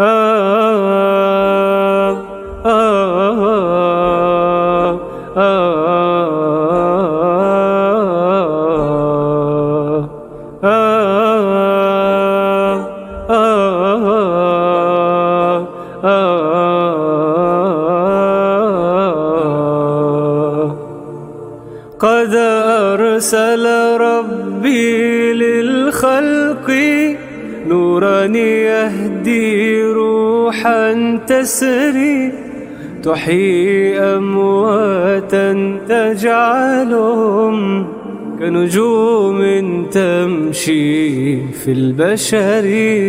قد أرسل ربي للخلق نورا يهدي روحا تسري تحيي أمواتا تجعلهم كنجوم تمشي في البشر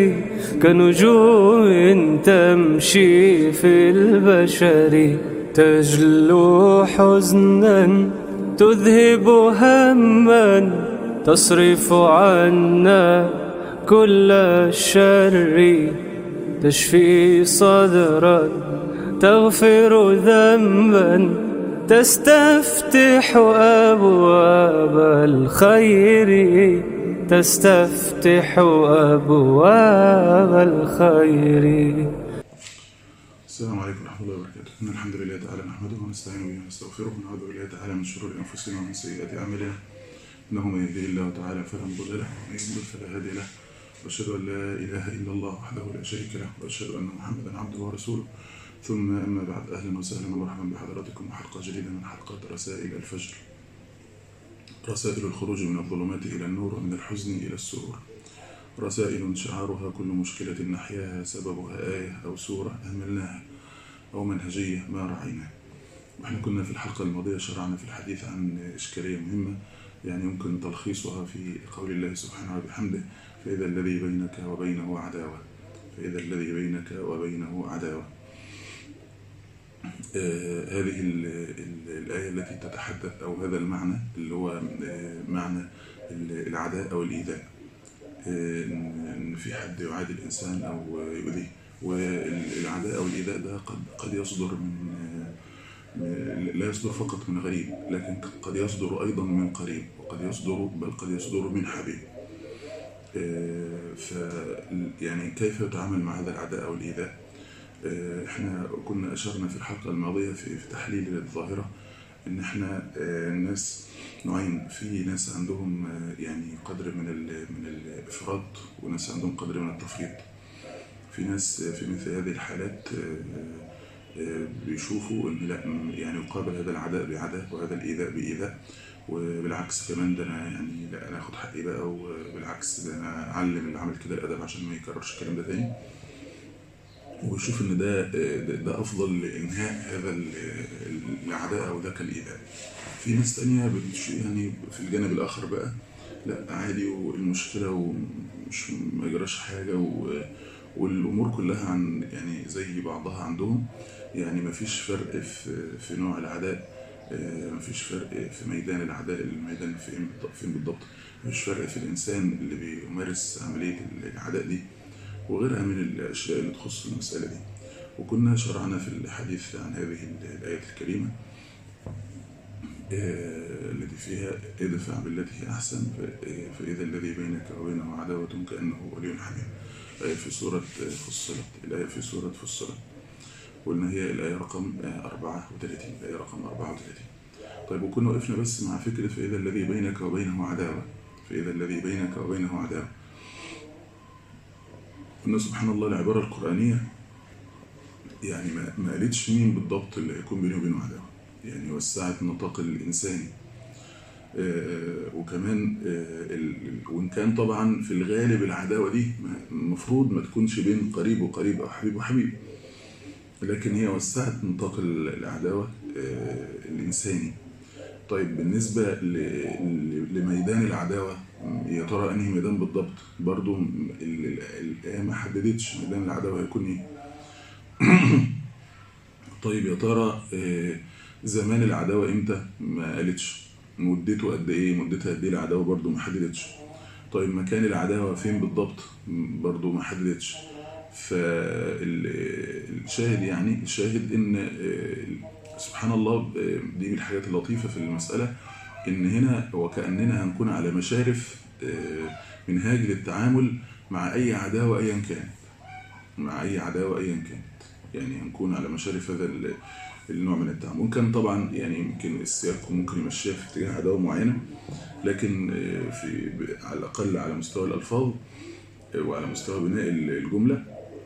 كنجوم تمشي في البشر تجلو حزنا تذهب هما تصرف عنا كل الشر تشفي صدرا تغفر ذنبا تستفتح أبواب الخير تستفتح أبواب الخير السلام عليكم ورحمة الله وبركاته إن الحمد لله تعالى نحمده ونستعين به ونستغفره ونعوذ بالله تعالى من شرور أنفسنا ومن سيئات أعمالنا إنه من يهده الله تعالى فلا مضل له ومن يضلل فلا هادي له وأشهد أن لا إله إلا الله وحده لا شريك له وأشهد أن محمدا عبده ورسوله ثم أما بعد أهلا وسهلا ومرحبا بحضراتكم وحلقة جديدة من حلقات رسائل الفجر رسائل الخروج من الظلمات إلى النور ومن الحزن إلى السرور رسائل شعارها كل مشكلة نحياها سببها آية أو سورة أهملناها أو منهجية ما رعيناها وإحنا كنا في الحلقة الماضية شرعنا في الحديث عن إشكالية مهمة يعني يمكن تلخيصها في قول الله سبحانه وبحمده فإذا الذي بينك وبينه عداوة فإذا الذي بينك وبينه عداوة آه هذه ال ال الآية التي تتحدث أو هذا المعنى اللي هو آه معنى العداء أو الإيذاء آه إن في حد يعادي الإنسان أو يؤذيه والعداء أو الإيذاء ده قد قد يصدر من لا يصدر فقط من غريب لكن قد يصدر أيضا من قريب وقد يصدر بل قد يصدر من حبيب ف يعني كيف يتعامل مع هذا العداء أو الإيذاء احنا كنا أشرنا في الحلقة الماضية في تحليل الظاهرة ان احنا الناس نوعين في ناس عندهم يعني قدر من من الافراط وناس عندهم قدر من التفريط في ناس في مثل هذه الحالات بيشوفوا ان لا يعني يقابل هذا العداء بعداء وهذا الايذاء بايذاء وبالعكس كمان ده انا يعني لا انا اخد حقي بقى وبالعكس ده انا اعلم اللي عمل كده الادب عشان ما يكررش الكلام ده تاني ويشوف ان ده ده, ده افضل لانهاء هذا العداء او ذاك الايذاء في ناس تانية يعني في الجانب الاخر بقى لا عادي والمشكله ومش ما يجراش حاجه و والامور كلها عن يعني زي بعضها عندهم يعني ما فيش فرق في في نوع العداء ما فيش فرق في ميدان العداء الميدان فين فين بالضبط ما فيش فرق في الانسان اللي بيمارس عمليه العداء دي وغيرها من الاشياء اللي تخص المساله دي وكنا شرعنا في الحديث عن هذه الايه الكريمه التي فيها ادفع بالتي هي احسن فاذا الذي بينك وبينه عداوه كانه ولي حميم الآية في سورة فصلت الآية في سورة فصلت قلنا هي الآية رقم 34 الآية رقم 34 طيب وكنا وقفنا بس مع فكرة فإذا الذي بينك وبينه عداوة فإذا الذي بينك وبينه عداوة قلنا سبحان الله العبارة القرآنية يعني ما, ما قالتش مين بالضبط اللي هيكون بينه وبينه عداوة يعني وسعت النطاق الإنساني آه وكمان آه وإن كان طبعا في الغالب العداوة دي المفروض ما تكونش بين قريب وقريب أو حبيب وحبيب لكن هي وسعت نطاق العداوة آه الإنساني طيب بالنسبة لميدان العداوة يا ترى أنهي ميدان بالضبط برضو الآية ما حددتش ميدان العداوة هيكون إيه طيب يا ترى زمان العداوة إمتى ما قالتش مدته قد ايه مدتها قد ايه العداوه برضو ما حددتش طيب مكان العداوه فين بالضبط برضو ما حددتش فالشاهد يعني الشاهد ان سبحان الله دي من الحاجات اللطيفه في المساله ان هنا وكاننا هنكون على مشارف منهاج للتعامل مع اي عداوه ايا كانت مع اي عداوه ايا كانت يعني نكون على مشارف هذا ال- النوع من التعامل وكان طبعا يعني يمكن السياق ممكن يمشيها في اتجاه عداوه معينه لكن آه، في ب- على الاقل على مستوى الالفاظ آه، وعلى مستوى بناء ال- الجمله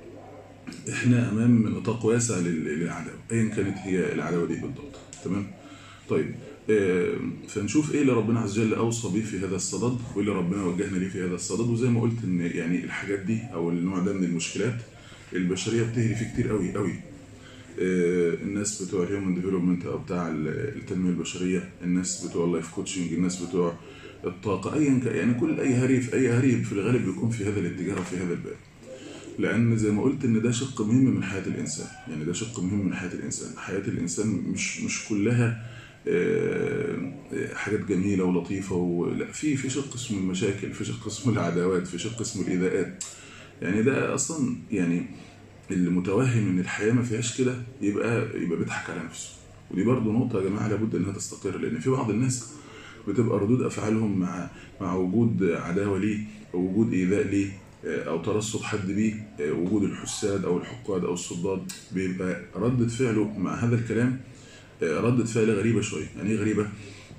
احنا امام نطاق واسع لل- للعداوه ايا كانت هي العداوه دي بالضبط تمام طيب آه، فنشوف ايه اللي ربنا عز وجل اوصى به في هذا الصدد وايه اللي ربنا وجهنا ليه في هذا الصدد وزي ما قلت ان يعني الحاجات دي او النوع ده من المشكلات البشريه بتهري فيه كتير قوي قوي آه، الناس بتوع الهيومن ديفلوبمنت او بتاع ال- التنميه البشريه الناس بتوع اللايف كوتشنج الناس بتوع الطاقه ايا كان يعني كل اي هريف اي هريب في الغالب بيكون في هذا الاتجاه وفي هذا الباب لان زي ما قلت ان ده شق مهم من حياه الانسان يعني ده شق مهم من حياه الانسان حياه الانسان مش مش كلها آه، آه، حاجات جميله ولطيفه ولا في في شق اسمه المشاكل في شق اسمه العداوات في شق اسمه الايذاءات يعني ده اصلا يعني اللي متوهم ان الحياه ما فيهاش كده يبقى يبقى بيضحك على نفسه ودي برضو نقطه يا جماعه لابد انها تستقر لان في بعض الناس بتبقى ردود افعالهم مع مع وجود عداوه ليه او وجود ايذاء ليه آه، او ترصد حد بيه آه، وجود الحساد او الحقاد او الصداد بيبقى ردة فعله مع هذا الكلام آه، ردة فعل غريبة شوية يعني ايه غريبة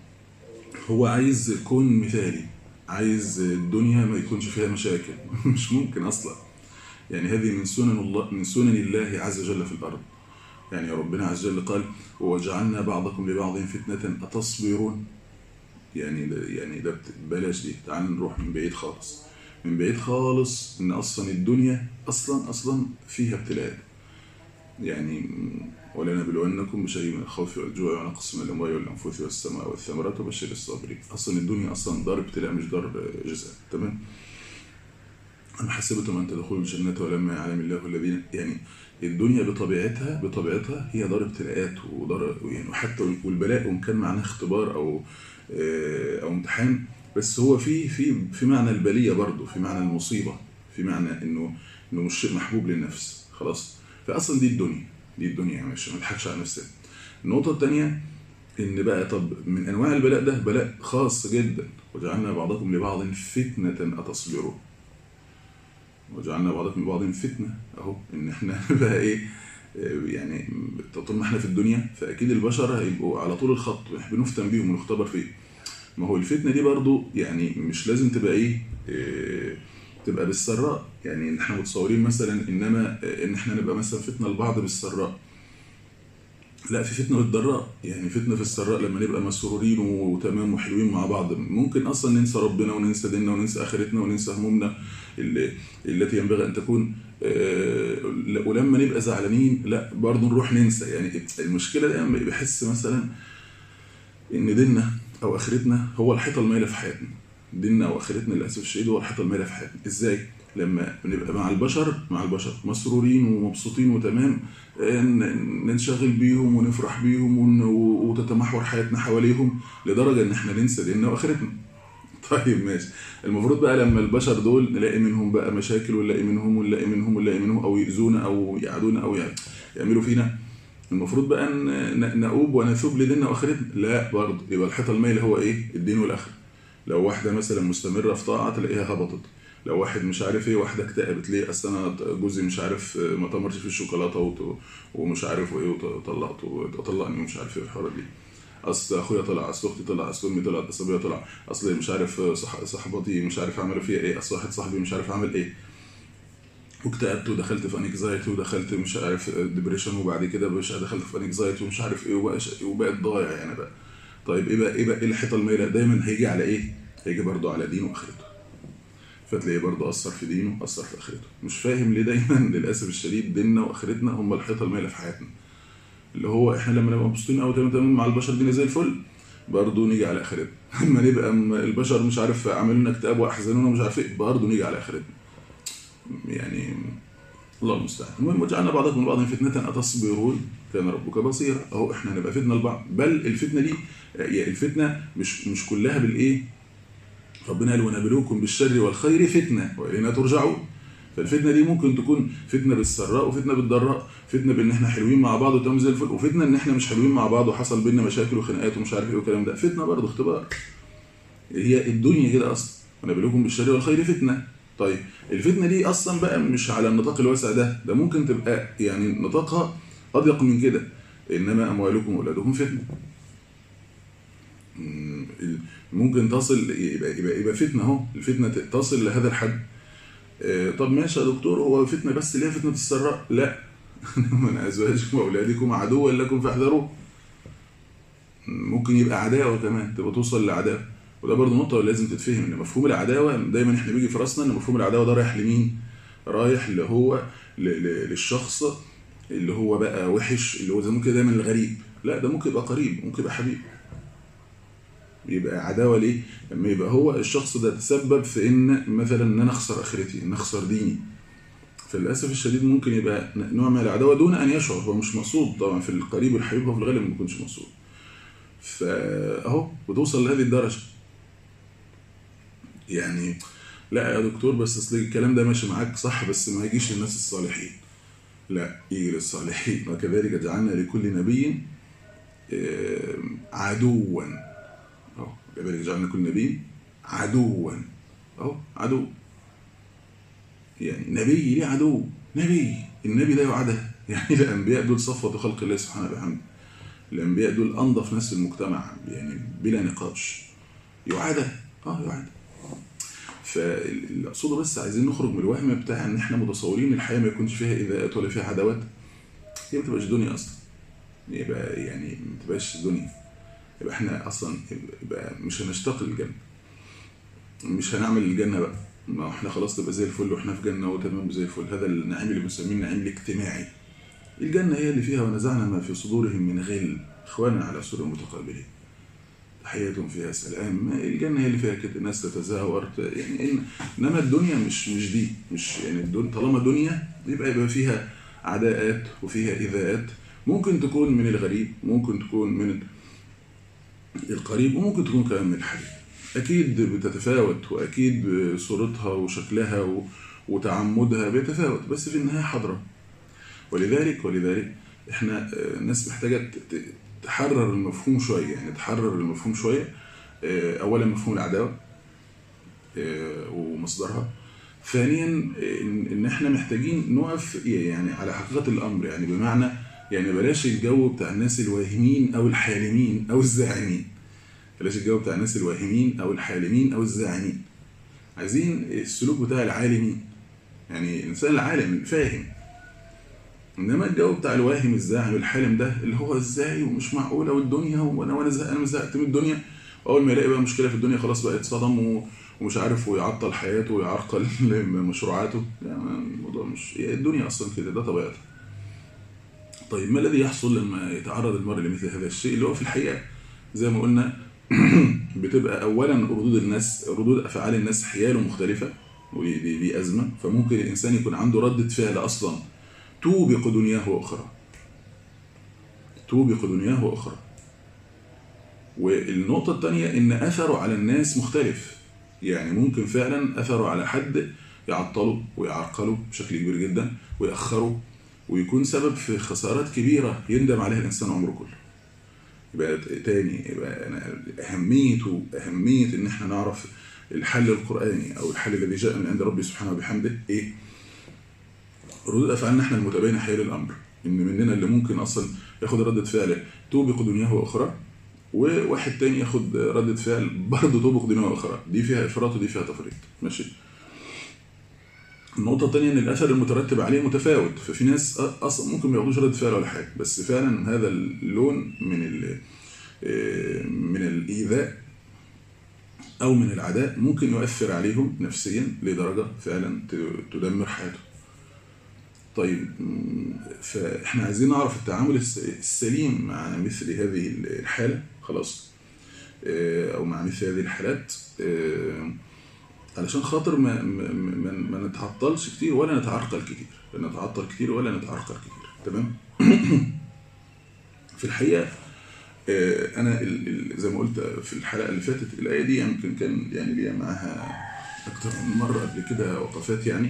هو عايز كون مثالي عايز الدنيا ما يكونش فيها مشاكل مش ممكن اصلا يعني هذه من سنن الله من سنن الله عز وجل في الارض يعني ربنا عز وجل قال وجعلنا بعضكم لبعض فتنة أتصبرون يعني ده يعني ده بت- بلاش دي تعال نروح من بعيد خالص من بعيد خالص ان اصلا الدنيا اصلا اصلا فيها ابتلاءات يعني ولنبلونكم بشيء من الخوف والجوع ونقص من الاموال والانفس والسماء والثمرات وبشر الصابرين اصلا الدنيا اصلا دار ابتلاء مش دار جزاء تمام أم حسبتم أن تدخلوا الجنة ولما يعلم الله الذين يعني الدنيا بطبيعتها بطبيعتها هي دار ابتلاءات ودار يعني وحتى والبلاء وإن كان معناه اختبار أو آه، أو امتحان بس هو في في في معنى البلية برضه في معنى المصيبة في معنى إنه إنه مش شيء محبوب للنفس خلاص فأصلا دي الدنيا دي الدنيا مش ما نضحكش على نفسنا النقطة الثانية ان بقى طب من انواع البلاء ده بلاء خاص جدا وجعلنا بعضكم لبعض فتنة اتصبرون وجعلنا بعضكم لبعض فتنة اهو ان احنا بقى ايه آه، يعني طول ما احنا في الدنيا فاكيد البشر هيبقوا على طول الخط بنفتن بيهم ونختبر فيهم ما هو الفتنة دي برضو يعني مش لازم تبقى ايه آه، تبقى بالسراء يعني ان احنا متصورين مثلا انما آه، ان احنا نبقى مثلا فتنة لبعض بالسراء لا في فتنة بالضراء يعني فتنة في السراء لما نبقى مسرورين وتمام وحلوين مع بعض ممكن أصلا ننسى ربنا وننسى ديننا وننسى آخرتنا وننسى همومنا اللي التي ينبغي أن تكون آه، ولما نبقى زعلانين لا برضه نروح ننسى يعني المشكلة دايما بحس مثلا إن ديننا أو آخرتنا هو الحيطة المايلة في حياتنا ديننا أو آخرتنا للأسف الشديد هو الحيطة المايلة في حياتنا إزاي؟ لما نبقى مع البشر مع البشر مسرورين ومبسوطين وتمام آه، ن- ننشغل بيهم ونفرح بيهم ون- وتتمحور حياتنا حواليهم لدرجة إن إحنا ننسى ديننا وآخرتنا طيب ماشي المفروض بقى لما البشر دول نلاقي منهم بقى مشاكل ونلاقي منهم ونلاقي منهم ونلاقي منهم او يؤذونا او يعادونا او يعني يعملوا فينا المفروض بقى ن- ن- نؤوب ونثوب لديننا واخرتنا لا برضه يبقى الحيطه المايله هو ايه الدين والاخره لو واحده مثلا مستمره في طاعه تلاقيها هبطت لو واحد مش عارف ايه واحده اكتئبت ليه اصل انا جوزي مش عارف ما تمرش في الشوكولاته وت- ومش عارف وايه وطلقته وطلقني ومش عارف ايه الحوارات دي اصل اخويا طلع اصل اختي طلع اصل امي طلعت اصل ابويا طلع اصل مش عارف صح صاحبتي مش عارف عملوا فيها ايه اصل واحد صاحبي مش عارف عمل ايه واكتئبت ودخلت في انكزايتي ودخلت مش عارف ديبريشن وبعد كده مش دخلت في انكزايتي ومش عارف ايه وبقى وبقت ضايع يعني بقى طيب ايه بقى ايه بقى ايه الحيطه المايله دايما هيجي على ايه؟ هيجي برضه على دينه واخرته فتلاقيه برضه اثر في دينه اثر في اخرته مش فاهم ليه دايما للاسف الشديد ديننا واخرتنا هم الحيطه المايله في حياتنا اللي هو احنا لما نبقى مبسوطين قوي تمام تمام مع البشر دينا زي الفل برضه نيجي على اخرتنا اما نبقى م- البشر مش عارف عاملين لنا اكتئاب واحزنونا مش عارف ايه برضه نيجي على اخرتنا يعني الله المستعان المهم وجعلنا بعضكم لبعض فتنة أتصبرون كان ربك بصيرا أهو إحنا هنبقى فتنة لبعض بل الفتنة دي يعني الفتنة مش مش كلها بالإيه ربنا قال ونبلوكم بالشر والخير فتنة وإلينا ترجعون فالفتنة دي ممكن تكون فتنة بالسراء وفتنة بالضراء فتنة بإن إحنا حلوين مع بعض وتمام زي الفل وفتنة إن إحنا مش حلوين مع بعض وحصل بينا مشاكل وخناقات ومش عارف إيه والكلام ده فتنة برضه اختبار هي الدنيا كده أصلا ونبلوكم بالشر والخير فتنة طيب الفتنه دي اصلا بقى مش على النطاق الواسع ده ده ممكن تبقى يعني نطاقها اضيق من كده انما اموالكم واولادكم فتنه مم، ال- ممكن تصل يبقى يبقى, يبقى فتنه اهو الفتنه تصل لهذا الحد آه، طب ماشي يا دكتور هو فتنه بس ليه فتنه السراء لا من ازواجكم واولادكم عدوا لكم فاحذروه ممكن يبقى عداوه كمان تبقى توصل لعداوه وده برضه نقطه لازم تتفهم ان مفهوم العداوه دايما احنا بيجي في راسنا ان مفهوم العداوه ده رايح لمين؟ رايح اللي هو ل- ل- للشخص اللي هو بقى وحش اللي هو زي ممكن دايما الغريب لا ده ممكن يبقى قريب ممكن يبقى حبيب يبقى عداوه ليه؟ لما يبقى هو الشخص ده تسبب في ان مثلا ان انا اخسر اخرتي ان اخسر ديني فللاسف الشديد ممكن يبقى نوع من العداوه دون ان يشعر هو مش مقصود طبعا في القريب والحبيب هو في الغالب ما بيكونش مقصود فاهو بتوصل لهذه الدرجه يعني لا يا دكتور بس اصل الكلام ده ماشي معاك صح بس ما يجيش للناس الصالحين لا يجي للصالحين وكذلك جعلنا لكل نبي آه، عدوا اهو كذلك جعلنا لكل نبي عدوا اهو عدو يعني نبي ليه عدو نبي النبي ده يعدى يعني الانبياء دول صفوه خلق الله سبحانه وبحمده الانبياء دول انظف ناس في المجتمع يعني بلا نقاش يعادى اه يعادى فاللي اقصده بس عايزين نخرج من الوهم بتاع ان احنا متصورين الحياه ما يكونش فيها ايذاءات ولا فيها عداوات هي ما تبقاش دنيا اصلا يبقى يعني ما تبقاش دنيا يبقى احنا اصلا يبقى مش هنشتاق للجنه مش هنعمل الجنه بقى ما احنا خلاص تبقى زي الفل واحنا في جنه وتمام زي الفل هذا النعيم اللي بنسميه النعيم الاجتماعي الجنه هي اللي فيها ونزعنا ما في صدورهم من غل اخوانا على سرر متقابلين تحياتهم فيها سلام الجنه هي اللي فيها كده الناس تتزاور ت- يعني إن انما الدنيا مش مش دي مش يعني الدنيا طالما دنيا يبقى يبقى فيها عداءات وفيها ايذاءات ممكن تكون من الغريب ممكن تكون من القريب وممكن تكون كمان من الحبيب اكيد بتتفاوت واكيد صورتها وشكلها و- وتعمدها بيتفاوت بس في النهايه حاضره ولذلك ولذلك احنا آه، الناس محتاجه ت- ت- تحرر المفهوم شويه يعني تحرر المفهوم شويه آه، اولا مفهوم العداوه آه، ومصدرها ثانيا آه، ان إن احنا محتاجين نقف يعني على حقيقه الامر يعني بمعنى يعني بلاش الجو بتاع الناس الواهمين او الحالمين او الزاعمين بلاش الجو بتاع الناس الواهمين او الحالمين او الزاعمين عايزين السلوك بتاع العالمين يعني الانسان العالم الفاهم انما الجو بتاع الواهم الزاعم الحالم ده اللي هو ازاي ومش معقوله والدنيا وانا وانا زهقان انا زهقت من الدنيا اول ما يلاقي بقى مشكله في الدنيا خلاص بقى اتصدم و- ومش عارف ويعطل حياته ويعرقل مشروعاته يعني الموضوع مش هي الدنيا اصلا كده ده طبيعتها طيب ما الذي يحصل لما يتعرض المرء لمثل هذا الشيء اللي هو في الحقيقه زي ما قلنا بتبقى اولا ردود الناس ردود افعال الناس حياله مختلفه ودي دي, دي ازمه فممكن الانسان يكون عنده رده فعل اصلا توبق دنياه واخرى توبق دنياه واخرى والنقطه الثانيه ان اثره على الناس مختلف يعني ممكن فعلا اثره على حد يعطله ويعرقله بشكل كبير جدا ويأخره ويكون سبب في خسارات كبيره يندم عليها الانسان عمره كله يبقى تاني يبقى أنا أهميته أهمية إن إحنا نعرف الحل القرآني أو الحل الذي جاء من عند ربي سبحانه وبحمده إيه؟ ردود أفعالنا إحنا المتباينة حيال الأمر إن مننا اللي ممكن أصلا ياخد ردة فعل توبق دنياه وأخرى وواحد تاني ياخد ردة فعل برضه توبق دنياه وأخرى دي فيها إفراط ودي فيها تفريط ماشي النقطة الثانية إن الأثر المترتب عليه متفاوت، ففي ناس أ- أصلا ممكن ما ياخدوش رد فعل ولا حاجة، بس فعلا هذا اللون من ال آه، من الإيذاء أو من العداء ممكن يؤثر عليهم نفسيا لدرجة فعلا ت- تدمر حياته. طيب م، فإحنا عايزين نعرف التعامل الس- السليم مع مثل هذه الحالة خلاص آه، أو مع مثل هذه الحالات آه، علشان خاطر ما ما, ما, ما نتعطلش كتير ولا نتعرقل كتير لا نتعطل كتير ولا نتعرقل كتير تمام في الحقيقه آه، انا ال- ال- زي ما قلت في الحلقه اللي فاتت الايه دي يمكن كان يعني ليا معاها اكتر من مره قبل كده وقفات يعني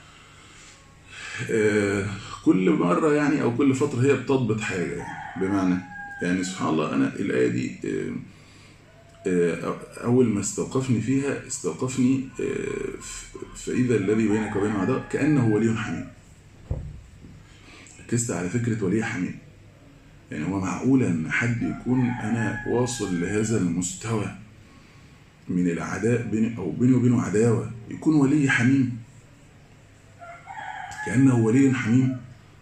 آه، كل مره يعني او كل فتره هي بتضبط حاجه يعني بمعنى يعني سبحان الله انا الايه دي آه، آه، اول ما استوقفني فيها استوقفني آه، ف- فاذا الذي بينك وبينه عداوه كانه ولي حميم ركزت على فكره ولي حميم يعني هو معقول ان حد يكون انا واصل لهذا المستوى من العداء بيني او بيني وبينه عداوه يكون ولي حميم كانه ولي حميم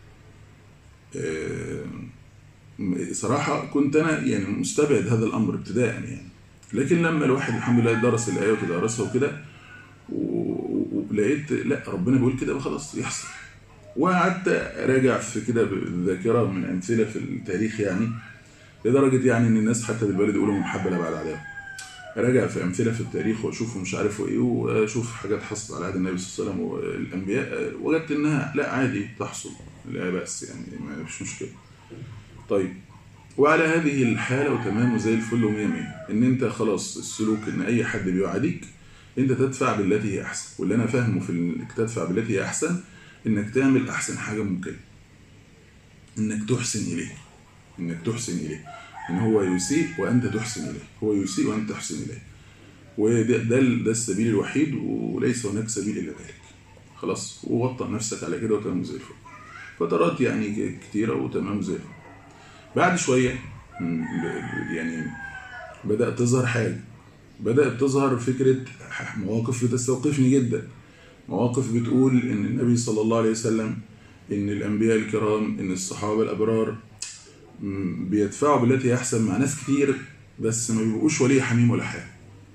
آه، صراحه كنت انا يعني مستبعد هذا الامر ابتداء يعني لكن لما الواحد الحمد لله درس الايه وتدارسها وكده و- ولقيت لا ربنا بيقول كده خلاص يحصل وقعدت اراجع في كده بالذاكره من امثله في التاريخ يعني لدرجه يعني ان الناس حتى بالبلد يقولوا محبه لا بعد عداوه راجع في امثله في التاريخ واشوف مش عارف ايه واشوف حاجات حصلت على عهد النبي صلى الله عليه وسلم والانبياء وجدت انها لا عادي تحصل لا باس يعني ما فيش مشكله طيب وعلى هذه الحاله وتمام وزي الفل ومية مية ان انت خلاص السلوك ان اي حد بيعاديك انت تدفع بالتي هي احسن واللي انا فاهمه في انك تدفع بالتي هي احسن انك تعمل احسن حاجه ممكنه انك تحسن اليه انك تحسن اليه ان هو يسيء وانت تحسن اليه هو يسيء وانت تحسن اليه وده ده, ده السبيل الوحيد وليس هناك سبيل الا ذلك خلاص ووطن نفسك على كده وتمام زي الفل فترات يعني كتيره وتمام زي الفل بعد شويه م- ب- يعني بدات تظهر حاجه بدات تظهر فكره مواقف بتستوقفني جدا مواقف بتقول ان النبي صلى الله عليه وسلم ان الانبياء الكرام ان الصحابه الابرار م- بيدفعوا بالتي هي احسن مع ناس كتير بس ما بيبقوش ولي حميم ولا حاجه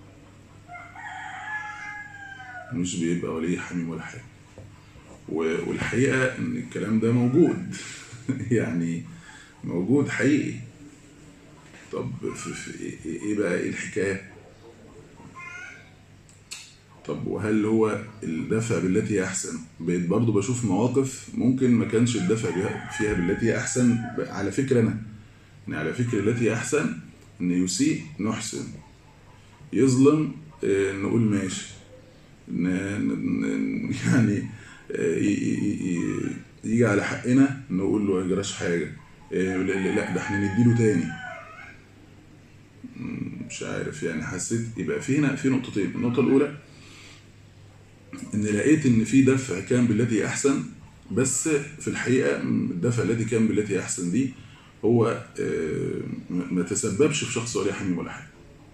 مش بيبقى ولي حميم ولا حاجه و- والحقيقه ان الكلام ده موجود يعني موجود حقيقي طب في في إيه- ايه بقى ايه الحكايه طب وهل هو الدفع بالتي هي احسن بقيت برضو بشوف مواقف ممكن ما كانش الدفع بها- فيها بالتي هي احسن ب- على فكره انا ان على فكره التي هي احسن ان يسيء نحسن يظلم آه، نقول ماشي ن- ن- ن- يعني آه، ي- ي- ي- يجي على حقنا نقول له ما يجراش حاجه آه، لا لا- لا، ده احنا نديله تاني مم، مش عارف يعني حسيت يبقى في هنا في نقطتين النقطه الاولى ان لقيت ان في دفع كان بالتي هي احسن بس في الحقيقه م، الدفع الذي كان بالتي هي احسن دي هو آه، ما ما تسببش في شخص ولي حميم ولا حاجه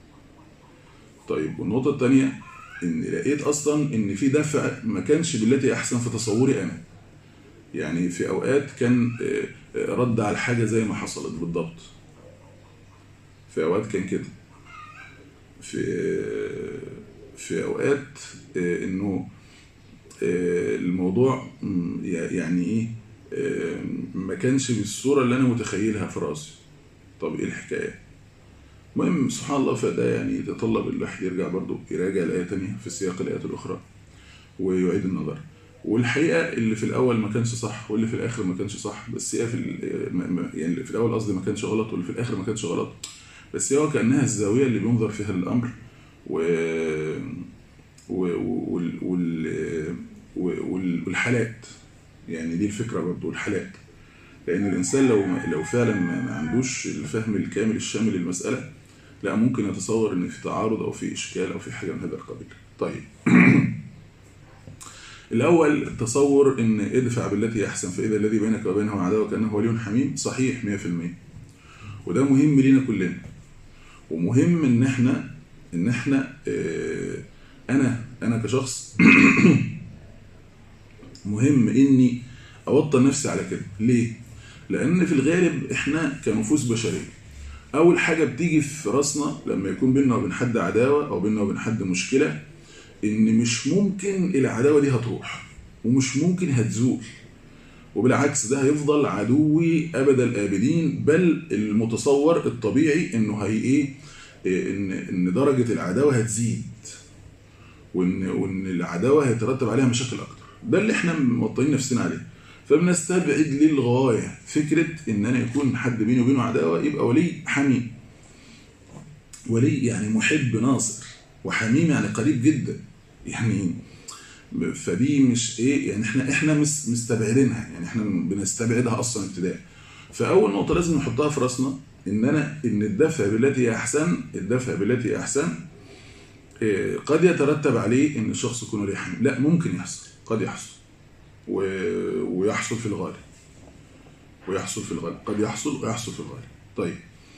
طيب والنقطه الثانيه ان لقيت اصلا ان في دفع ما كانش بالتي هي احسن في تصوري انا يعني في اوقات كان آه، آه، رد على حاجه زي ما حصلت بالضبط في اوقات كان كده في في اوقات آه، انه آه، الموضوع م، يعني ايه آه، ما كانش بالصوره اللي انا متخيلها في راسي طب ايه الحكايه المهم سبحان الله فده يعني يتطلب الواحد يرجع برضه يراجع الايه تانية في سياق الايات الاخرى ويعيد النظر والحقيقه اللي في الاول ما كانش صح واللي في الاخر ما كانش صح بس هي في ال- ما- ما- يعني اللي في الاول قصدي ما كانش غلط واللي في الاخر ما كانش غلط بس هو كانها الزاويه اللي بينظر فيها للامر و و- وال... وال... وال... والحالات يعني دي الفكره برضه الحالات لان الانسان لو لو فعلا ما ما عندوش الفهم الكامل الشامل للمساله لا ممكن يتصور ان في تعارض او في اشكال او في حاجه من هذا القبيل طيب الاول التصور ان ادفع بالتي هي احسن فاذا الذي بينك وبينه عداوه كانه ولي حميم صحيح 100% وده مهم لينا كلنا ومهم ان احنا ان احنا اه انا انا كشخص مهم اني اوطن نفسي على كده ليه لان في الغالب احنا كنفوس بشريه اول حاجه بتيجي في راسنا لما يكون بيننا وبين حد عداوه او بيننا وبين حد مشكله ان مش ممكن العداوه دي هتروح ومش ممكن هتزول وبالعكس ده هيفضل عدوي ابد الابدين بل المتصور الطبيعي انه هي ايه إيه، ان ان درجه العداوه هتزيد وان وان العداوه هيترتب عليها مشاكل اكتر ده اللي احنا موطنين نفسنا عليه فبنستبعد للغايه فكره ان انا يكون حد بيني وبينه عداوه يبقى ولي حميم ولي يعني محب ناصر وحميم يعني قريب جدا يعني فدي مش ايه يعني احنا احنا مس- مستبعدينها يعني احنا بنستبعدها اصلا ابتداء فاول نقطه لازم نحطها في راسنا ان انا ان الدفع بالتي هي احسن الدفع بالتي هي احسن إيه، قد يترتب عليه ان الشخص يكون ولي حميم لا ممكن يحصل قد يحصل و... ويحصل في الغالب ويحصل في الغالب قد يحصل ويحصل في الغالب طيب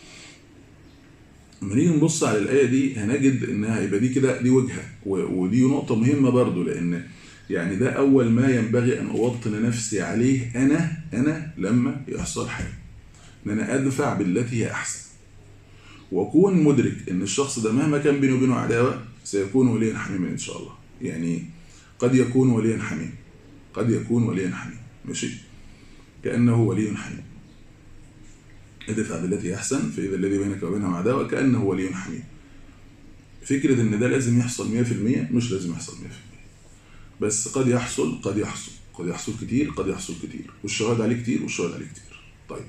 لما نيجي نبص على الآية دي هنجد إنها يبقى دي كده دي وجهة و- ودي نقطة مهمة برضو لأن يعني ده أول ما ينبغي أن أوطن نفسي عليه أنا أنا لما يحصل حاجة إن أنا أدفع بالتي هي أحسن وأكون مدرك إن الشخص ده مهما كان بيني وبينه عداوة سيكون وليا حميما إن شاء الله يعني قد يكون وليا حميم قد يكون وليا حميم ماشي كأنه ولي حميم ادفع بالتي هي احسن فاذا الذي بينك وبينه عداوه كانه ولي حميم فكره ان ده لازم يحصل 100% مش لازم يحصل 100% بس قد يحصل قد يحصل قد يحصل كتير قد يحصل كتير والشهاد عليه كتير والشهاد عليه كتير طيب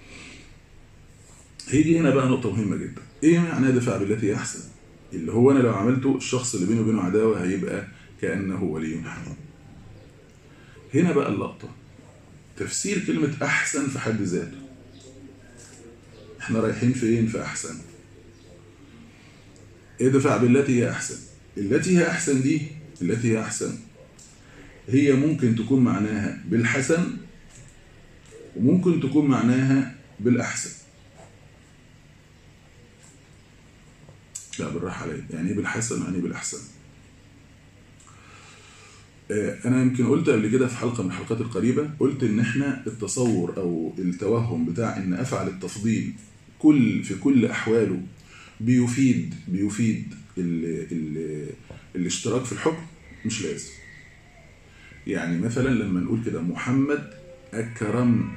هيجي هنا بقى نقطه مهمه جدا ايه معنى دفع بالتي هي احسن اللي هو انا لو عملته الشخص اللي بينه وبينه عداوه هيبقى كانه ولي حميم هنا بقى اللقطه تفسير كلمه احسن في حد ذاته احنا رايحين فين في احسن ادفع بالتي هي احسن التي هي احسن دي التي هي احسن هي ممكن تكون معناها بالحسن وممكن تكون معناها بالاحسن لا بالراحه عليا يعني ايه بالحسن يعني ايه بالاحسن آه، انا يمكن قلت قبل كده في حلقه من الحلقات القريبه قلت ان احنا التصور او التوهم بتاع ان افعل التفضيل كل في كل احواله بيفيد بيفيد ال ال الاشتراك في الحكم مش لازم يعني مثلا لما نقول كده محمد اكرم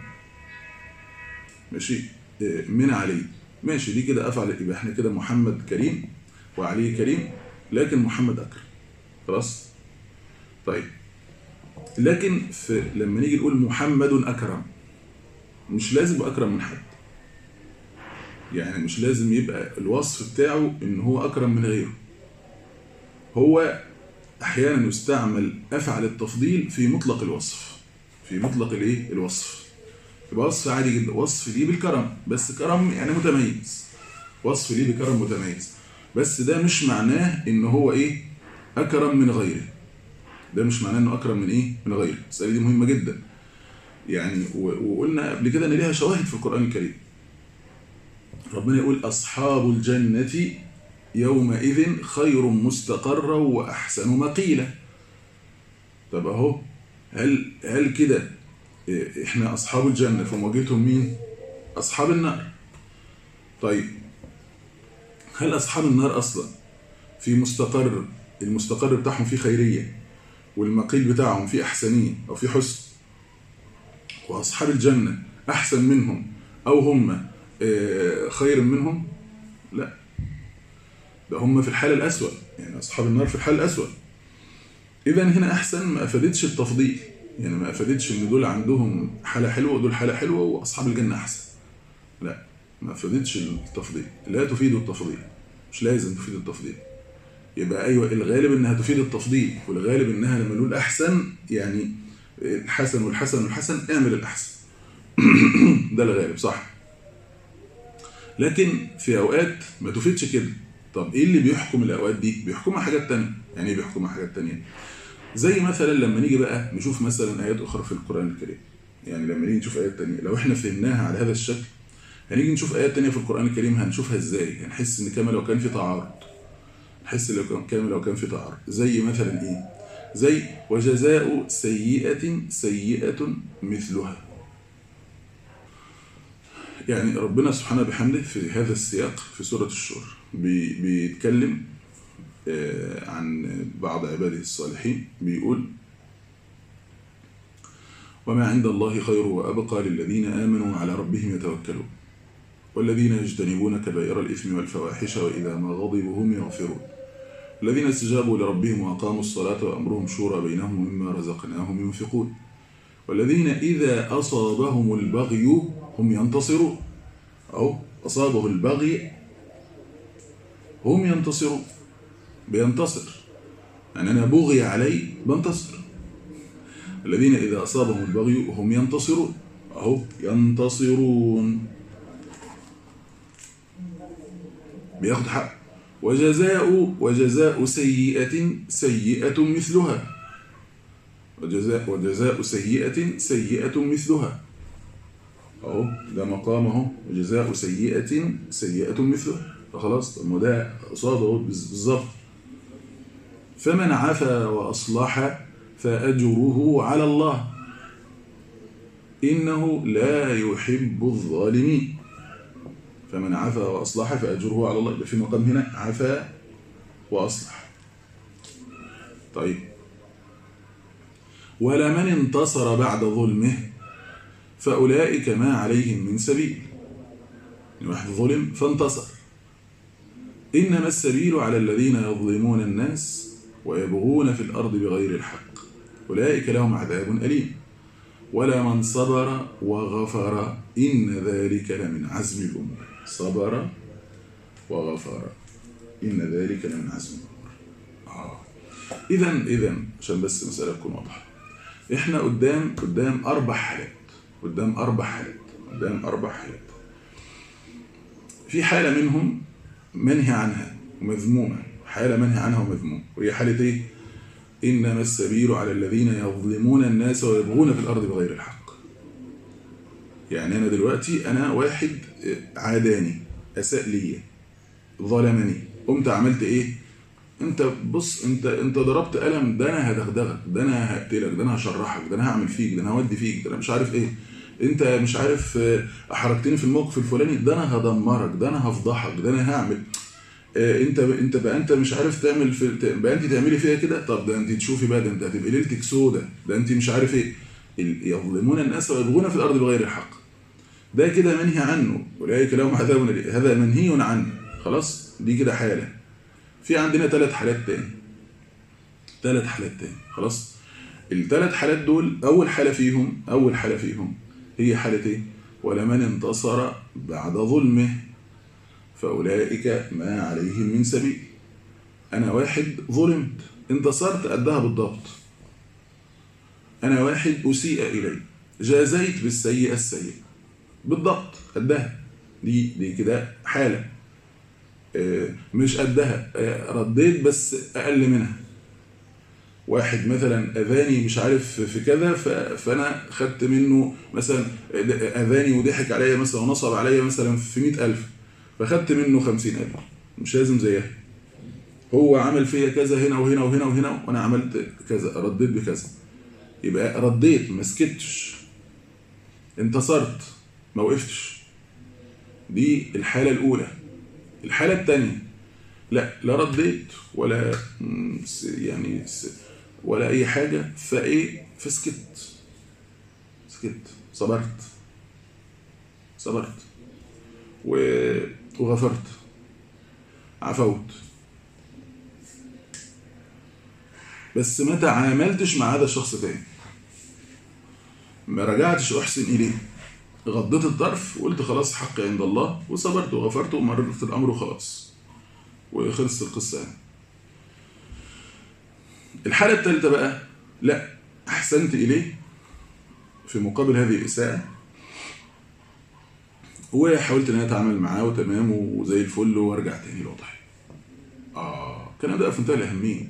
ماشي آه، من علي ماشي دي كده افعل يبقى احنا كده محمد كريم وعلي كريم لكن محمد اكرم خلاص طيب لكن في لما نيجي نقول محمد اكرم مش لازم يبقى اكرم من حد يعني مش لازم يبقى الوصف بتاعه ان هو اكرم من غيره هو احيانا يستعمل افعل التفضيل في مطلق الوصف في مطلق الايه الوصف يبقى وصف عادي جدا وصف ليه بالكرم بس كرم يعني متميز وصف ليه بكرم متميز بس ده مش معناه ان هو ايه اكرم من غيره ده مش معناه انه اكرم من ايه من غيره المساله دي مهمه جدا يعني و- وقلنا قبل كده ان ليها شواهد في القران الكريم ربنا يقول اصحاب الجنه يومئذ خير مستقرا واحسن مقيلا طب اهو هل هل كده إيه، احنا اصحاب الجنه في مواجهتهم مين اصحاب النار طيب هل اصحاب النار اصلا في مستقر المستقر بتاعهم فيه خيريه والمقيل بتاعهم فيه احسنيه او فيه حسن واصحاب الجنه احسن منهم او هم آه، خير منهم لا ده هم في الحاله الاسوأ يعني اصحاب النار في الحاله الاسوأ اذا هنا احسن ما افادتش التفضيل يعني ما افادتش ان دول عندهم حاله حلوه ودول حاله حلوه واصحاب الجنه احسن لا ما افادتش التفضيل لا تفيد التفضيل مش لازم تفيد التفضيل يبقى ايوه الغالب انها تفيد التفضيل والغالب انها لما نقول احسن يعني الحسن والحسن والحسن اعمل الاحسن ده الغالب صح لكن في اوقات ما تفيدش كده طب ايه اللي بيحكم الاوقات دي بيحكمها حاجات تانية يعني ايه بيحكمها حاجات تانية زي مثلا لما نيجي بقى نشوف مثلا ايات اخرى في القران الكريم يعني لما نيجي نشوف ايات تانية لو احنا فهمناها على هذا الشكل هنيجي نشوف ايات تانية في القران الكريم هنشوفها ازاي هنحس ان كما لو كان في تعارض نحس لو كان كما لو كان في تعارض زي مثلا ايه زي وجزاء سيئة سيئة مثلها يعني ربنا سبحانه بحمده في هذا السياق في سورة الشور بي بيتكلم آه، عن بعض عباده الصالحين بيقول وما عند الله خير وأبقى للذين آمنوا على ربهم يتوكلون والذين يجتنبون كبائر الإثم والفواحش وإذا ما غضبوا هم يغفرون الذين استجابوا لربهم وأقاموا الصلاة وأمرهم شورى بينهم ومما رزقناهم ينفقون والذين إذا أصابهم البغي هم ينتصرون أو أصابه البغي هم ينتصرون بينتصر يعني أنا بغي علي بنتصر الذين إذا أصابهم البغي هم ينتصرون أهو ينتصرون بياخد حق وجزاء وجزاء سيئة سيئة مثلها وجزاء وجزاء سيئة سيئة مثلها اهو ده مقام اهو وجزاء سيئة سيئة مثلها فخلاص طب ما ده قصاده اهو بالظبط فمن عفا وأصلح فأجره على الله إنه لا يحب الظالمين فمن عفا وأصلح فأجره على الله يبقى في مقام هنا عفا وأصلح طيب ولمن انتصر بعد ظلمه فأولئك ما عليهم من سبيل واحد ظلم فانتصر إنما السبيل على الذين يظلمون الناس ويبغون في الأرض بغير الحق أولئك لهم عذاب أليم ولا من صبر وغفر إن ذلك لمن عزم الأمور صبر وغفر إن ذلك لمن عزم الأمور آه. إذا إذا عشان بس المسألة تكون واضحة إحنا قدام قدام أربع حالات قدام أربع حالات قدام أربع حالات في حالة منهم منهي عنها ومذمومة حالة منهي عنها ومذمومة وهي حالة إيه؟ إنما السبيل على الذين يظلمون الناس ويبغون في الأرض بغير الحق يعني أنا دلوقتي أنا واحد عاداني أساء لي ظلمني قمت عملت إيه انت بص انت انت ضربت قلم ده انا هدغدغك ده انا هقتلك ده انا هشرحك ده انا هعمل فيك ده انا هودي فيك ده انا مش عارف ايه انت مش عارف احرجتني في الموقف الفلاني ده انا هدمرك ده انا هفضحك ده انا هعمل انت انت بقى انت مش عارف تعمل في بقى انت تعملي فيها كده طب ده انت تشوفي بقى ده انت هتبقى ليلتك سودة ده انت مش عارف ايه يظلمون الناس ويبغون في الارض بغير الحق ده كده منهي عنه اولئك لهم عذاب هذا منهي عنه خلاص دي كده حاله في عندنا ثلاث حالات تاني ثلاث حالات تاني خلاص الثلاث حالات دول اول حاله فيهم اول حاله فيهم هي حاله ايه ولمن انتصر بعد ظلمه فاولئك ما عليهم من سبيل انا واحد ظلمت انتصرت قدها بالضبط انا واحد اسيء الي جازيت بالسيئه السيئه بالضبط قدها دي دي كده حاله مش قدها رديت بس اقل منها واحد مثلا اذاني مش عارف في كذا فانا خدت منه مثلا اذاني وضحك عليا مثلا ونصب عليا مثلا في 100000 فخدت منه 50000 مش لازم زيها هو عمل فيا كذا هنا وهنا وهنا وهنا وانا عملت كذا رديت بكذا يبقى رديت ما سكتش انتصرت ما وقفتش دي الحاله الاولى الحالة الثانية لا لا رديت ولا يعني ولا أي حاجة فإيه فسكت سكت صبرت صبرت وغفرت عفوت بس ما تعاملتش مع هذا الشخص تاني ما رجعتش أحسن إليه غضيت الطرف وقلت خلاص حقي عند الله وصبرت وغفرت ومررت الامر وخلاص وخلصت القصه يعني. الحاله الثالثه بقى لا احسنت اليه في مقابل هذه الاساءه وحاولت ان انا اتعامل معاه وتمام وزي الفل وارجع تاني لوضعي اه الكلام ده في منتهى الاهميه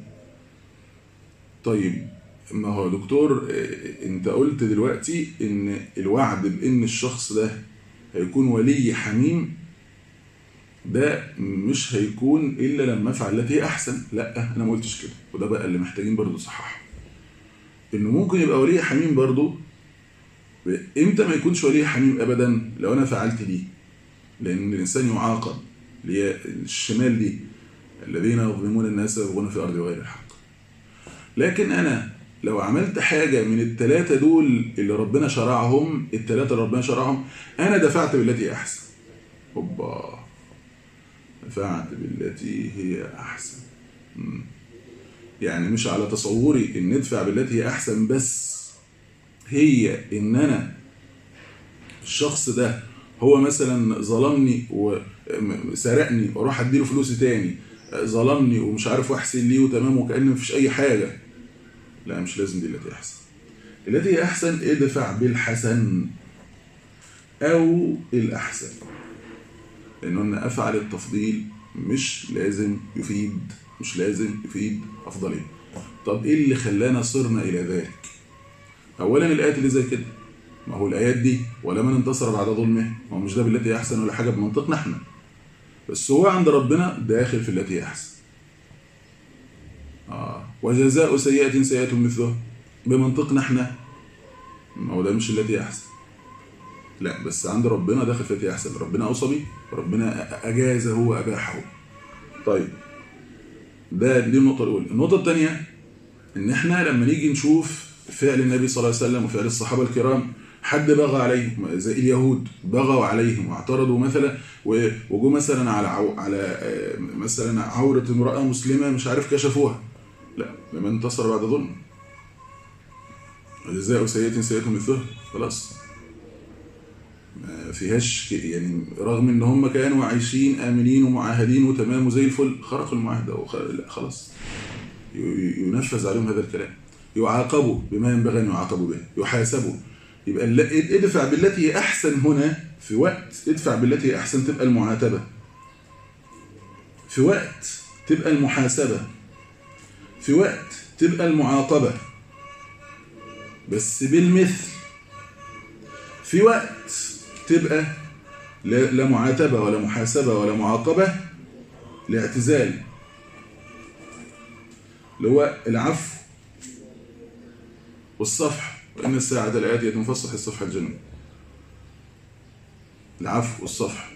طيب ما هو دكتور انت قلت دلوقتي ان الوعد بان الشخص ده هيكون ولي حميم ده مش هيكون الا لما افعل التي هي احسن لا انا ما قلتش كده وده بقى اللي محتاجين برضه نصححه انه ممكن يبقى ولي حميم برضه امتى ما يكونش ولي حميم ابدا لو انا فعلت دي لان الانسان يعاقب اللي هي الشمال دي الذين يظلمون الناس ويبغون في الارض بغير الحق لكن انا لو عملت حاجة من التلاتة دول اللي ربنا شرعهم التلاتة اللي ربنا شرعهم أنا دفعت بالتي أحسن هوبا دفعت بالتي هي أحسن مم. يعني مش على تصوري إن ندفع بالتي هي أحسن بس هي إن أنا الشخص ده هو مثلا ظلمني وسرقني واروح اديله فلوسي تاني ظلمني ومش عارف واحسن ليه وتمام وكأن مفيش أي حاجة لا مش لازم دي التي أحسن التي أحسن ادفع بالحسن أو الأحسن لأنه أن أفعل التفضيل مش لازم يفيد مش لازم يفيد افضليه طب ايه اللي خلانا صرنا الى ذلك اولا الايات اللي زي كده ما هو الايات دي ولا من انتصر بعد ظلمه ما هو مش ده بالتي هي احسن ولا حاجه بمنطقنا احنا بس هو عند ربنا داخل في التي هي احسن آه. وجزاء سيئة سيئة مثلها بمنطقنا احنا ما هو ده مش التي احسن لا بس عند ربنا داخل في التي احسن ربنا اوصى بيه ربنا اجازه واباحه طيب ده دي النقطة الأولى النقطة الثانية إن إحنا لما نيجي نشوف فعل النبي صلى الله عليه وسلم وفعل الصحابة الكرام حد بغى عليهم زي اليهود بغوا عليهم واعترضوا مثلا وجوا مثلا على عو على مثلا عورة امرأة مسلمة مش عارف كشفوها لا لمن انتصر بعد ظلم جزاء سيئة سيئة مثلها خلاص ما فيهاش يعني رغم ان هم كانوا عايشين امنين ومعاهدين وتمام وزي الفل خرقوا المعاهده وخ... لا خلاص ينفذ عليهم هذا الكلام يعاقبوا بما ينبغي ان يعاقبوا به يحاسبوا يبقى ادفع بالتي هي احسن هنا في وقت ادفع بالتي هي احسن تبقى المعاتبه في وقت تبقى المحاسبه في وقت تبقى المعاقبه بس بالمثل في وقت تبقى لا معاتبة ولا محاسبة ولا معاقبة لاعتزال اللي هو العفو والصفح وإن الساعة الآتية مفصح الصفح الجنوب العفو والصفح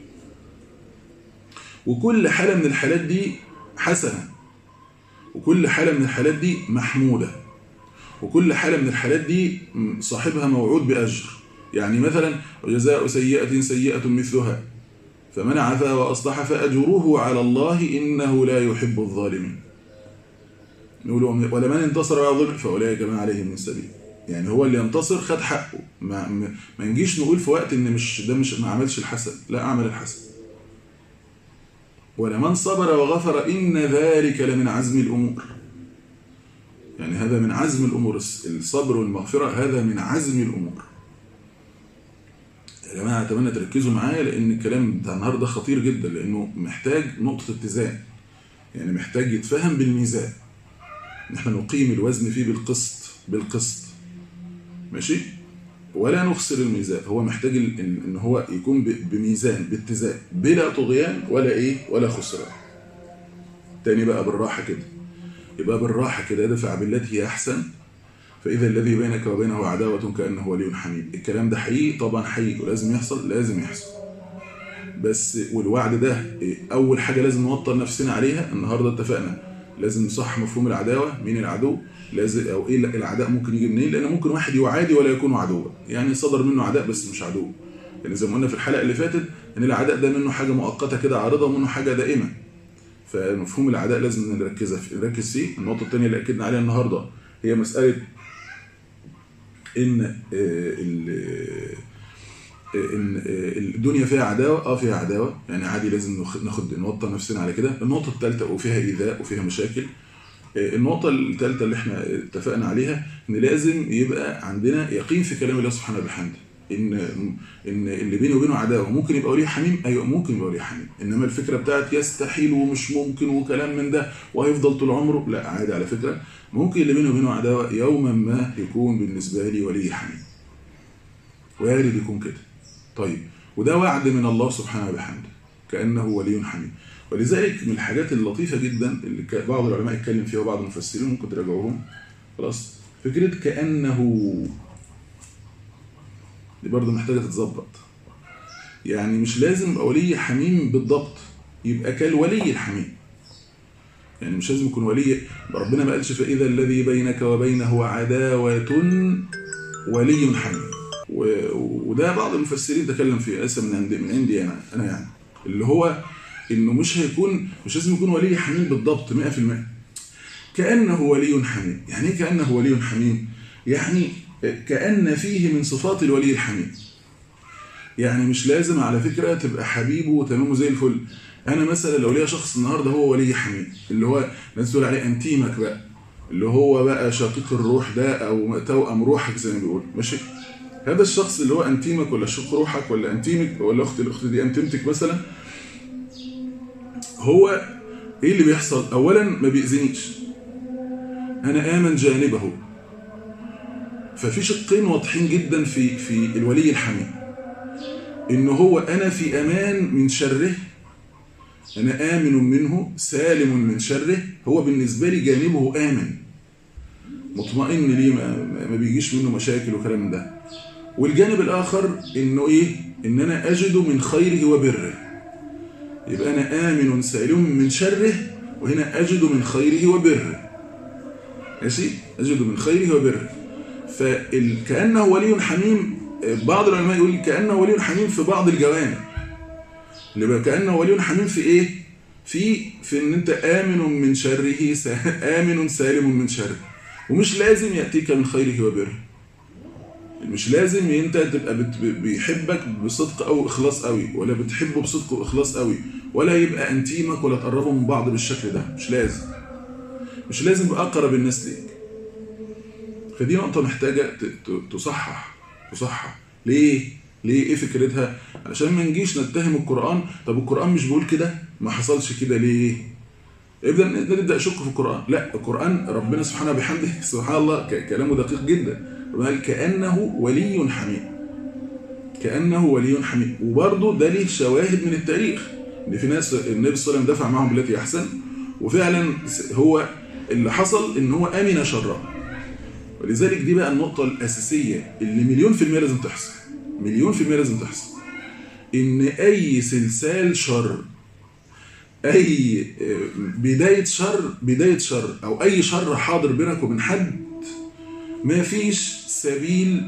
وكل حالة من الحالات دي حسنة وكل حالة من الحالات دي محمودة وكل حالة من الحالات دي صاحبها موعود بأجر يعني مثلا وجزاء سيئة سيئة مثلها فمن عفا وأصلح فأجره على الله إنه لا يحب الظالمين نقول ولمن انتصر على ظلم فأولئك ما عليهم من سبيل يعني هو اللي ينتصر خد حقه ما, ما, ما نجيش نقول في وقت ان مش ده مش ما عملش الحسن لا اعمل الحسن ولمن صبر وغفر إن ذلك لمن عزم الأمور يعني هذا من عزم الأمور الصبر والمغفرة هذا من عزم الأمور يا جماعة أتمنى تركزوا معايا لأن الكلام بتاع النهارده خطير جدا لأنه محتاج نقطة اتزان يعني محتاج يتفهم بالميزان نحن نقيم الوزن فيه بالقسط بالقسط ماشي ولا نخسر الميزان هو محتاج ان هو يكون بميزان باتزان بلا طغيان ولا ايه ولا خسران تاني بقى بالراحه كده يبقى بالراحه كده ادفع بالتي هي احسن فاذا الذي بينك وبينه عداوه كانه ولي حميد الكلام ده حقيقي طبعا حقيقي ولازم يحصل لازم يحصل بس والوعد ده إيه؟ اول حاجه لازم نوطن نفسنا عليها النهارده اتفقنا لازم نصح مفهوم العداوه مين العدو لازم او ايه العداء ممكن يجي منين لان ممكن واحد يعادي ولا يكون عدوا يعني صدر منه عداء بس مش عدو يعني زي ما قلنا في الحلقه اللي فاتت ان العداء ده منه حاجه مؤقته كده عارضه ومنه حاجه دائمه فمفهوم العداء لازم نركز فيه نركز فيه النقطه الثانيه اللي اكدنا عليها النهارده هي مساله ان ان الدنيا فيها عداوه اه فيها عداوه يعني عادي لازم ناخد نوطن نفسنا على كده النقطه الثالثه وفيها ايذاء وفيها مشاكل النقطة الثالثة اللي احنا اتفقنا عليها ان لازم يبقى عندنا يقين في كلام الله سبحانه وبحمده ان ان اللي بيني وبينه عداوه ممكن يبقى وليه حميم ايوه ممكن يبقى وليه حميم انما الفكره بتاعت يستحيل ومش ممكن وكلام من ده وهيفضل طول عمره لا عادي على فكره ممكن اللي بيني وبينه عداوه يوما ما يكون بالنسبه لي ولي حميم وارد يكون كده طيب وده وعد من الله سبحانه وبحمده كانه ولي حميم ولذلك من الحاجات اللطيفة جدا اللي بعض العلماء اتكلم فيها وبعض المفسرين ممكن تراجعوهم خلاص فكرة كأنه دي برضه محتاجة تتظبط يعني مش لازم يبقى ولي حميم بالضبط يبقى كالولي الحميم يعني مش لازم يكون ولي ربنا ما قالش فإذا الذي بينك وبينه عداوة ولي حميم وده بعض المفسرين تكلم فيه ليس من عندي من عندي انا انا يعني اللي هو انه مش هيكون مش لازم يكون ولي حميم بالضبط 100% كانه ولي حميم يعني ايه كانه ولي حميم يعني كان فيه من صفات الولي الحميم يعني مش لازم على فكره تبقى حبيبه وتمامه زي الفل انا مثلا لو ليا شخص النهارده هو ولي حميم اللي هو الناس تقول عليه انتيمك بقى اللي هو بقى شقيق الروح ده او توأم روحك زي ما بيقول ماشي هذا الشخص اللي هو انتيمك ولا شق روحك ولا انتيمك ولا اخت الاخت دي انتيمتك مثلا هو ايه اللي بيحصل اولا ما بيأذنيش انا امن جانبه ففي شقين واضحين جدا في في الولي الحميم ان هو انا في امان من شره انا امن منه سالم من شره هو بالنسبه لي جانبه امن مطمئن ليه ما, ما بيجيش منه مشاكل وكلام من ده والجانب الاخر انه ايه ان انا اجد من خيره وبره يبقى انا امن سالم من شره وهنا اجد من خيره وبره ماشي اجد من خيره وبره فكانه ولي حميم بعض العلماء يقول كانه ولي حميم في بعض الجوانب اللي كانه ولي حميم في ايه في في ان انت امن من شره امن سالم من شره ومش لازم ياتيك من خيره وبره مش لازم انت تبقى بت بيحبك بصدق او اخلاص قوي ولا بتحبه بصدق واخلاص قوي ولا يبقى انتيمك ولا تقربوا من بعض بالشكل ده مش لازم مش لازم يبقى اقرب الناس ليك فدي نقطة محتاجة تصحح تصحح ليه؟ ليه ايه فكرتها؟ علشان ما نجيش نتهم القرآن طب القرآن مش بيقول كده ما حصلش كده ليه؟ ابدا نبدا نشك في القرآن لا القرآن ربنا سبحانه بحمده سبحان الله كلامه دقيق جدا قال كأنه ولي حميد كأنه ولي حميد وبرضه ده ليه شواهد من التاريخ ان في ناس النبي صلى الله عليه وسلم دفع معهم بالتي احسن وفعلا هو اللي حصل ان هو امن شره ولذلك دي بقى النقطة الأساسية اللي مليون في المية لازم تحصل مليون في المية لازم تحصل إن أي سلسال شر أي بداية شر بداية شر أو أي شر حاضر بينك وبين حد ما فيش سبيل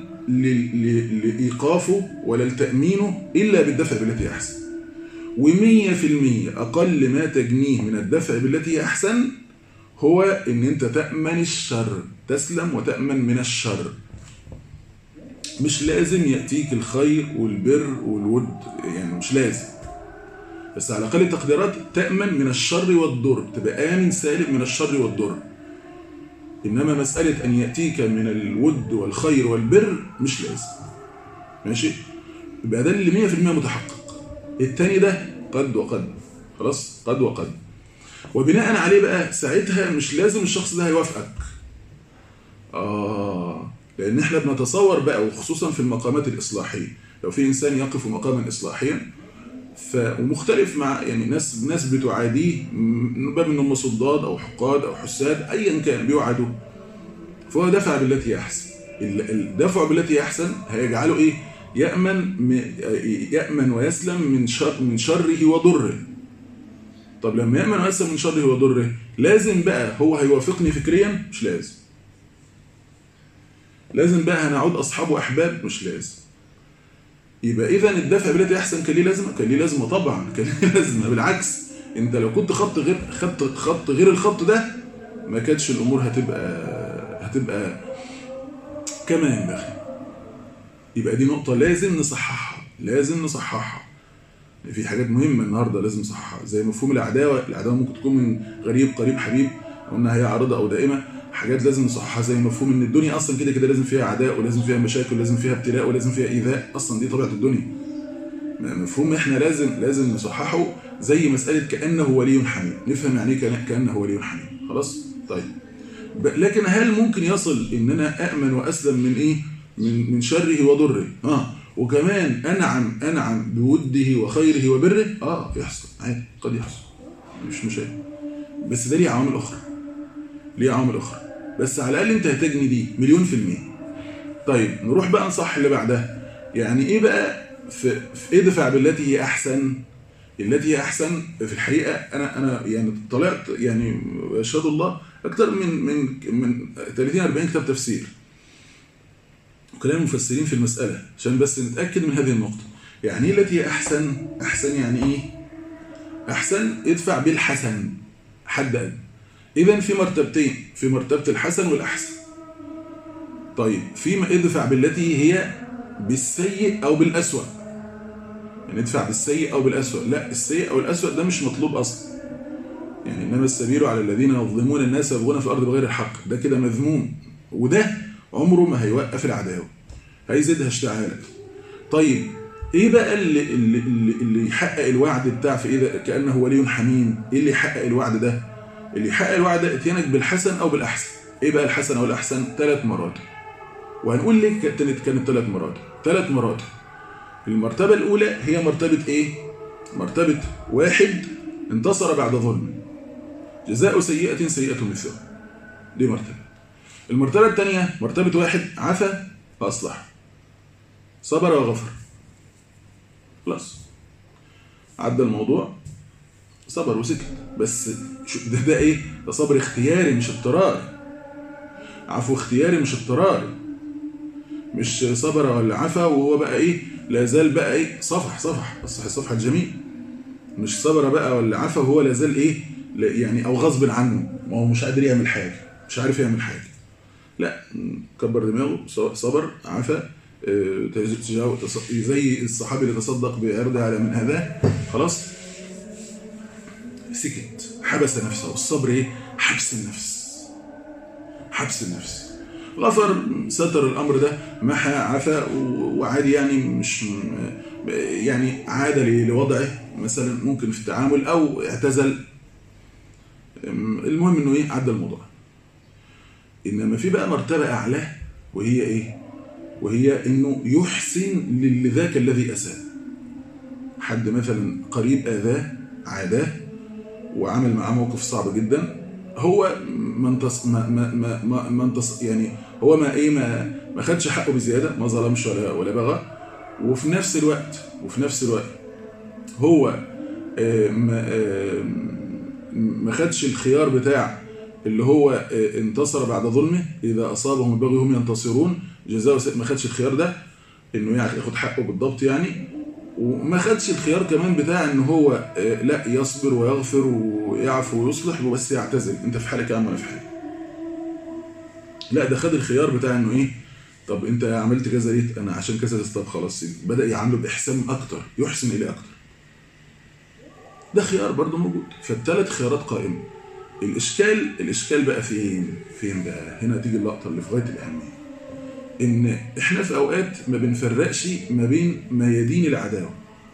لإيقافه ولا لتأمينه إلا بالدفع بالتي أحسن ومية في المية أقل ما تجنيه من الدفع بالتي أحسن هو ان انت تأمن الشر تسلم وتأمن من الشر مش لازم يأتيك الخير والبر والود يعني مش لازم بس على اقل التقديرات تأمن من الشر والضر تبقى آمن سالم من الشر والضر إنما مسألة أن يأتيك من الود والخير والبر مش لازم ماشي يبقى ده اللي 100% متحقق التاني ده قد وقد خلاص قد وقد وبناء عليه بقى ساعتها مش لازم الشخص ده هيوافقك آه لأن احنا بنتصور بقى وخصوصا في المقامات الإصلاحية لو في إنسان يقف مقاما إصلاحيا ف ومختلف مع يعني ناس ناس بتعاديه باب ان هم صداد او حقاد او حساد ايا كان بيوعدوا فهو دفع بالتي احسن الدفع بالتي احسن هيجعله ايه يامن يامن ويسلم من شر من شره وضره طب لما يامن ويسلم من شره وضره لازم بقى هو هيوافقني فكريا مش لازم لازم بقى هنعود اصحاب واحباب مش لازم يبقى اذا الدفع بالتي احسن كان ليه لازمه كان ليه لازمه طبعا كان ليه لازمه بالعكس انت لو كنت خط غير خط خط غير الخط ده ما كانتش الامور هتبقى هتبقى كما ينبغي يبقى دي نقطه لازم نصححها لازم نصححها في حاجات مهمه النهارده لازم نصححها زي مفهوم العداوه العداوه ممكن تكون من غريب قريب حبيب قلنا هي عارضه او دائمه حاجات لازم نصححها زي مفهوم ان الدنيا اصلا كده كده لازم فيها عداء ولازم فيها مشاكل ولازم فيها ابتلاء ولازم فيها ايذاء اصلا دي طبيعه الدنيا مفهوم احنا لازم لازم نصححه زي مساله كانه ولي حميم نفهم يعني ايه كانه ولي حميم خلاص طيب لكن هل ممكن يصل ان انا امن واسلم من ايه من من شره وضره اه وكمان انعم انعم بوده وخيره وبره اه يحصل عادي قد يحصل مش مشاكل بس ده ليه عوامل اخرى ليه عوامل اخرى بس على الاقل انت هتجني دي مليون في المية طيب نروح بقى نصح اللي بعدها يعني ايه بقى في, في ادفع بالتي هي احسن التي هي احسن في الحقيقه انا انا يعني طلعت يعني اشهد الله اكثر من من من 30 40 كتاب تفسير وكلام المفسرين في المساله عشان بس نتاكد من هذه النقطه يعني ايه التي هي احسن احسن يعني ايه احسن ادفع بالحسن حد ادنى إذا في مرتبتين في مرتبة الحسن والأحسن طيب فيما ادفع بالتي هي بالسيء أو بالأسوأ يعني ادفع بالسيء أو بالأسوأ لا السيء أو الأسوأ ده مش مطلوب أصلا يعني إنما السبيل على الذين يظلمون الناس يبغون في الأرض بغير الحق ده كده مذموم وده عمره ما هيوقف العداوة هيزيدها اشتعالا طيب ايه بقى اللي اللي اللي, اللي يحقق الوعد بتاع في ايه ده كانه ولي حميم ايه اللي يحقق الوعد ده اللي يحقق الوعد ده اتيانك بالحسن او بالاحسن ايه بقى الحسن او الاحسن ثلاث مراتب وهنقول ليه كانت كانت ثلاث مراتب ثلاث مراتب المرتبه الاولى هي مرتبه ايه مرتبه واحد انتصر بعد ظلم جزاء سيئه سيئه مثلها دي مرتبه المرتبه الثانيه مرتبه واحد عفا واصلح صبر وغفر خلاص عدى الموضوع صبر وسكت بس ده, ده ايه ده صبر اختياري مش اضطراري عفو اختياري مش اضطراري مش صبر ولا عفا وهو بقى ايه لا زال بقى ايه صفح صفح الصح الصفحه الجميل مش صبر بقى ولا عفا وهو لا زال ايه يعني او غصب عنه ما هو مش قادر يعمل حاجه مش عارف يعمل حاجه لا كبر دماغه صبر عفا زي الصحابي اللي تصدق بعرضه على من هذا خلاص سكت حبس نفسه الصبر ايه حبس النفس حبس النفس غفر ستر الامر ده محى عفا وعادي يعني مش يعني عاد لوضعه مثلا ممكن في التعامل او اعتزل المهم انه ايه عدى الموضوع انما في بقى مرتبه اعلى وهي ايه وهي انه يحسن لذاك الذي اساء حد مثلا قريب اذاه عاداه وعمل معاه موقف صعب جدا هو ما انتص ما ما ما, ما انتص يعني هو ما ايه ما ما خدش حقه بزياده ما ظلمش ولا ولا بغى وفي نفس الوقت وفي نفس الوقت هو آه ما آه ما خدش الخيار بتاع اللي هو آه انتصر بعد ظلمه اذا اصابهم البغي هم ينتصرون جزاء ما خدش الخيار ده انه يعني ياخد حقه بالضبط يعني وما خدش الخيار كمان بتاع ان هو لا يصبر ويغفر ويعفو ويصلح وبس يعتزل انت في حالك يا عم انا في حالي لا ده خد الخيار بتاع انه ايه طب انت عملت كذا ليه انا عشان كذا طب خلاص بدا يعامله باحسان اكتر يحسن اليه اكتر ده خيار برضه موجود فالثلاث خيارات قائمه الاشكال الاشكال بقى فين فين بقى هنا تيجي اللقطه اللي في غايه الاهميه ان احنا في اوقات ما بنفرقش ما بين ميادين العداوه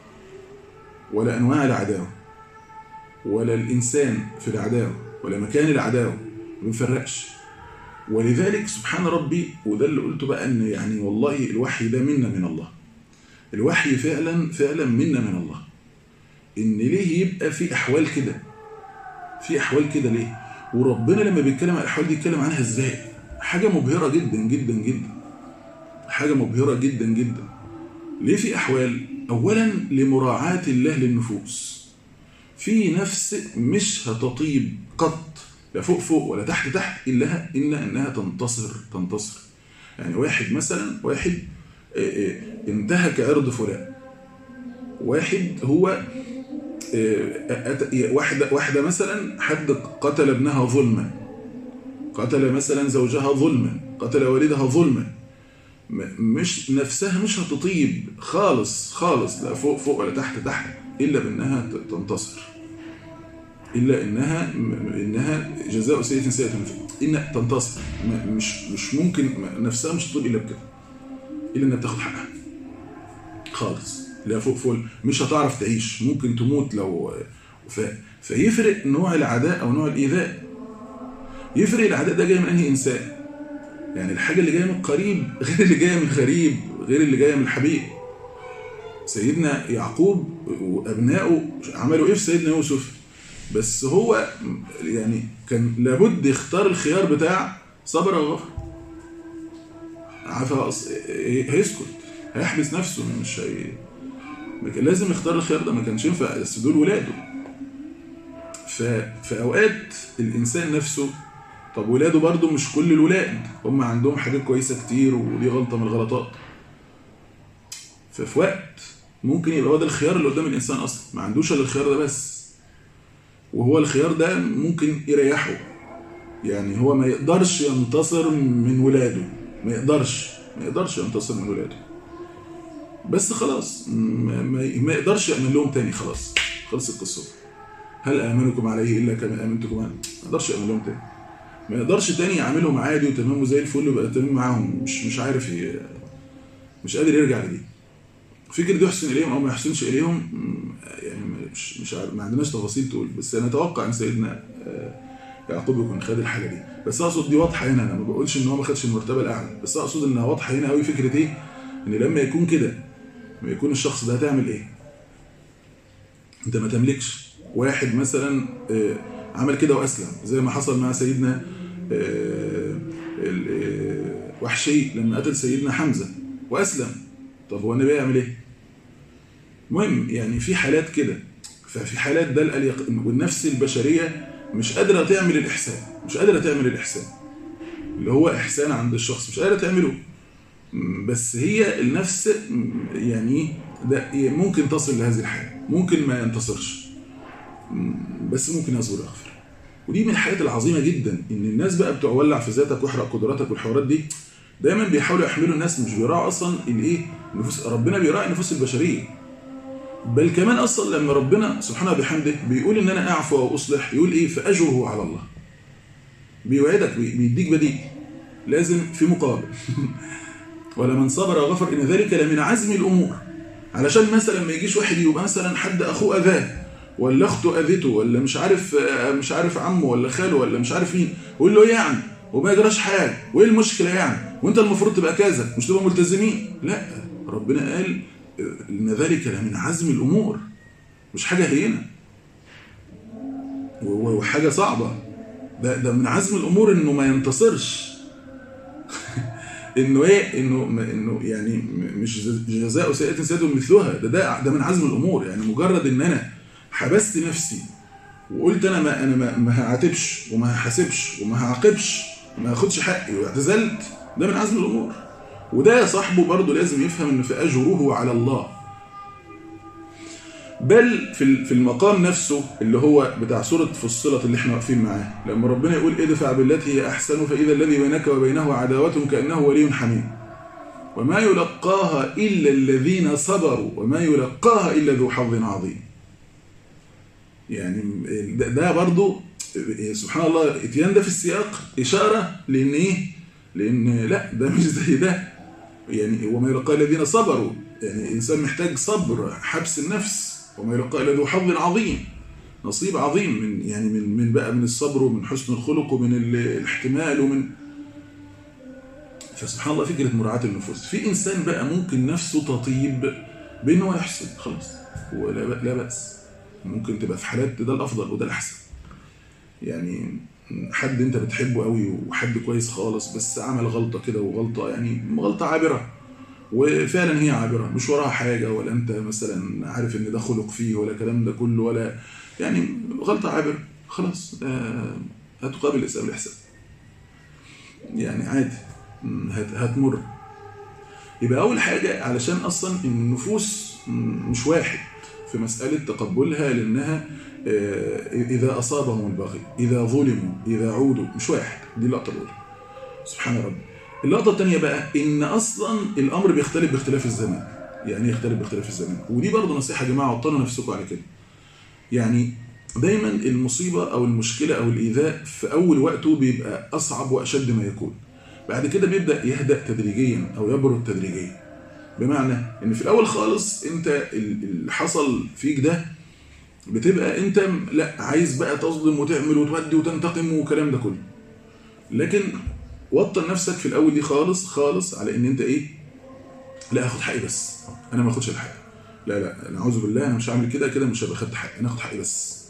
ولا انواع العداوه ولا الانسان في العداوه ولا مكان العداوه ما بنفرقش ولذلك سبحان ربي وده اللي قلته بقى ان يعني والله الوحي ده منا من الله الوحي فعلا فعلا منا من الله ان ليه يبقى في احوال كده في احوال كده ليه وربنا لما بيتكلم عن الاحوال دي يتكلم عنها ازاي حاجه مبهره جدا جدا جدا حاجة مبهرة جدا جدا ليه في أحوال أولا لمراعاة الله للنفوس في نفس مش هتطيب قط لا فوق فوق ولا تحت تحت إلا إلا أنها تنتصر تنتصر يعني واحد مثلا واحد انتهك عرض فلان واحد هو واحدة, واحدة مثلا حد قتل ابنها ظلما قتل مثلا زوجها ظلما قتل والدها ظلما مش نفسها مش هتطيب خالص خالص لا فوق فوق ولا تحت تحت إلا بأنها تنتصر إلا إنها إنها جزاء سيئة سيئة إنها تنتصر مش مش ممكن نفسها مش هتطيب إلا بكده إلا إنها بتاخد حقها خالص لا فوق فوق مش هتعرف تعيش ممكن تموت لو ف... فيفرق نوع العداء أو نوع الإيذاء يفرق العداء ده جاي من أنهي إنسان يعني الحاجة اللي جاية من قريب غير اللي جاية من غريب غير اللي جاية من الحبيب سيدنا يعقوب وأبنائه عملوا إيه في سيدنا يوسف بس هو يعني كان لابد يختار الخيار بتاع صبر وغفر عفا هيسكت هيحبس نفسه مش هي لازم يختار الخيار ده ما كانش ينفع بس دول ولاده ففي اوقات الانسان نفسه طب ولاده برضه مش كل الولاد هم عندهم حاجات كويسه كتير ودي غلطه من الغلطات ففي وقت ممكن يبقى هو ده الخيار اللي قدام الانسان اصلا ما عندوش الا الخيار ده بس وهو الخيار ده ممكن يريحه يعني هو ما يقدرش ينتصر من ولاده ما يقدرش ما يقدرش ينتصر من ولاده بس خلاص ما, ما يقدرش يأمن لهم تاني خلاص خلص القصة هل آمنكم عليه إلا كما آمنتكم أنا ما يقدرش يأمن لهم تاني ما يقدرش تاني يعاملهم عادي وتمام وزي الفل ويبقى تمام معاهم مش مش عارف ي... مش قادر يرجع لدي فكره يحسن اليهم او ما يحسنش اليهم مم، يعني مش مش عارف ما عندناش تفاصيل تقول بس انا اتوقع ان سيدنا آه، يعقوب يكون خد الحاجه دي بس اقصد دي واضحه هنا انا ما بقولش ان هو ما خدش المرتبه الاعلى بس اقصد انها واضحه هنا قوي فكره ايه ان لما يكون كده لما يكون الشخص ده هتعمل ايه انت ما تملكش واحد مثلا آه، عمل كده واسلم زي ما حصل مع سيدنا آه، ال- آه، وحشي لما قتل سيدنا حمزه واسلم طب هو النبي يعمل ايه المهم يعني في حالات كده ففي حالات ده اليق- والنفس البشريه مش قادره تعمل الاحسان مش قادره تعمل الاحسان اللي هو احسان عند الشخص مش قادره تعمله م، بس هي النفس م، يعني ده ممكن تصل لهذه الحاله ممكن ما ينتصرش م، بس ممكن يصبر ويغفر ودي من الحاجات العظيمه جدا ان الناس بقى بتوع ولع في ذاتك واحرق قدراتك والحوارات دي دايما بيحاولوا يحملوا الناس مش بيراعوا اصلا الايه نفوس ربنا بيراعي النفوس البشريه بل كمان اصلا لما ربنا سبحانه وبحمده بيقول ان انا اعفو او اصلح يقول ايه فاجره على الله بيوعدك بي- بيديك بديل لازم في مقابل ولمن صبر وغفر ان ذلك لمن عزم الامور علشان مثلا ما يجيش واحد يبقى مثلا حد اخوه اذاه ولا اخته اذته ولا مش عارف آه، مش عارف عمه ولا خاله ولا مش عارف مين ويقول له ايه يعني وما يجراش حاجه وايه المشكله يعني وانت المفروض تبقى كذا مش تبقى ملتزمين لا ربنا قال آه، ان ذلك لمن عزم الامور مش حاجه هينه و- وحاجه صعبه ده ده من عزم الامور انه ما ينتصرش انه ايه انه م- انه يعني م- مش جزاء سيئه سيئه مثلها ده ده ده من عزم الامور يعني مجرد ان انا حبست نفسي وقلت انا ما انا ما, ما هعاتبش وما هحاسبش وما هعاقبش وما هاخدش حقي واعتزلت ده من عزم الامور وده صاحبه برضه لازم يفهم ان في اجره على الله بل في ال- في المقام نفسه اللي هو بتاع سوره فصلت اللي احنا واقفين معاه لما ربنا يقول ادفع بالتي هي احسن فاذا الذي بينك وبينه عداوه كانه ولي حميم وما يلقاها الا الذين صبروا وما يلقاها الا ذو حظ عظيم يعني ده, ده برضو سبحان الله اتيان ده في السياق اشاره لان ايه لان لا ده مش زي ده يعني وما يلقى الذين صبروا يعني الانسان محتاج صبر حبس النفس وما يلقى الا ذو حظ عظيم نصيب عظيم من يعني من من بقى من الصبر ومن حسن الخلق ومن ال- الاحتمال ومن فسبحان الله فكره مراعاه النفوس في انسان بقى ممكن نفسه تطيب بانه يحسن خلاص ولا ب- لا باس ممكن تبقى في حالات ده الافضل وده الاحسن يعني حد انت بتحبه قوي وحد كويس خالص بس عمل غلطه كده وغلطه يعني غلطه عابره وفعلا هي عابره مش وراها حاجه ولا انت مثلا عارف ان ده خلق فيه ولا الكلام ده كله ولا يعني غلطه عابره خلاص آه، هتقابل الاسلام الاحسان يعني عادي م، هت- هتمر يبقى اول حاجه علشان اصلا النفوس م، مش واحد في مساله تقبلها لانها آه، اذا اصابهم البغي اذا ظلموا اذا عودوا مش واحد دي اللقطه الاولى سبحان ربي اللقطه الثانيه بقى ان اصلا الامر بيختلف باختلاف الزمان يعني ايه يختلف باختلاف الزمان ودي برضه نصيحه يا جماعه وطنوا نفسكم على كده يعني دايما المصيبه او المشكله او الايذاء في اول وقته بيبقى اصعب واشد ما يكون بعد كده بيبدا يهدا تدريجيا او يبرد تدريجيا بمعنى ان في الاول خالص انت ال- اللي حصل فيك ده بتبقى انت م- لا عايز بقى تظلم وتعمل وتودي وتنتقم والكلام ده كله لكن وطن نفسك في الاول دي خالص خالص على ان انت ايه لا اخد حقي بس انا ما اخدش الحق لا لا انا اعوذ بالله انا مش هعمل كده كده مش هبقى خدت حقي انا اخد حقي بس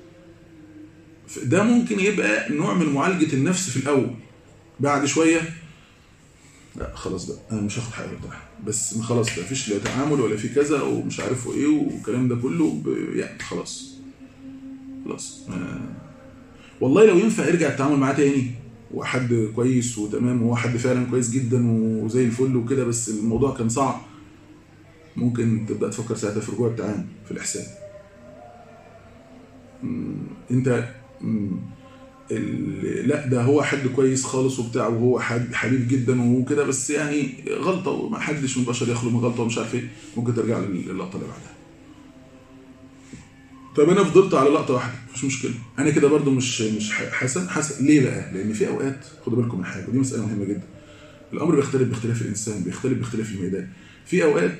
ده ممكن يبقى نوع من معالجه النفس في الاول بعد شويه لا خلاص بقى انا مش هاخد حقي بتاعها بس خلاص لا فيش لا تعامل ولا في كذا ومش عارف ايه والكلام ده كله ب... يعني خلاص خلاص آه. والله لو ينفع يرجع التعامل معاه تاني وحد كويس وتمام وهو حد فعلا كويس جدا وزي الفل وكده بس الموضوع كان صعب ممكن تبدا تفكر ساعتها في رجوع التعامل في الاحسان مم، انت مم، ال- لا ده هو حد كويس خالص وبتاع وهو حد حبيب جدا وكده بس يعني غلطه وما حدش من البشر يخلو من غلطه ومش عارف ايه ممكن ترجع للقطه اللي بعدها طب انا فضلت على لقطه واحده مش مشكله انا كده برضو مش مش ح- حسن حسن ليه بقى لان في اوقات خدوا بالكم من حاجه ودي مساله مهمه جدا الامر بيختلف باختلاف الانسان بيختلف باختلاف الميدان في اوقات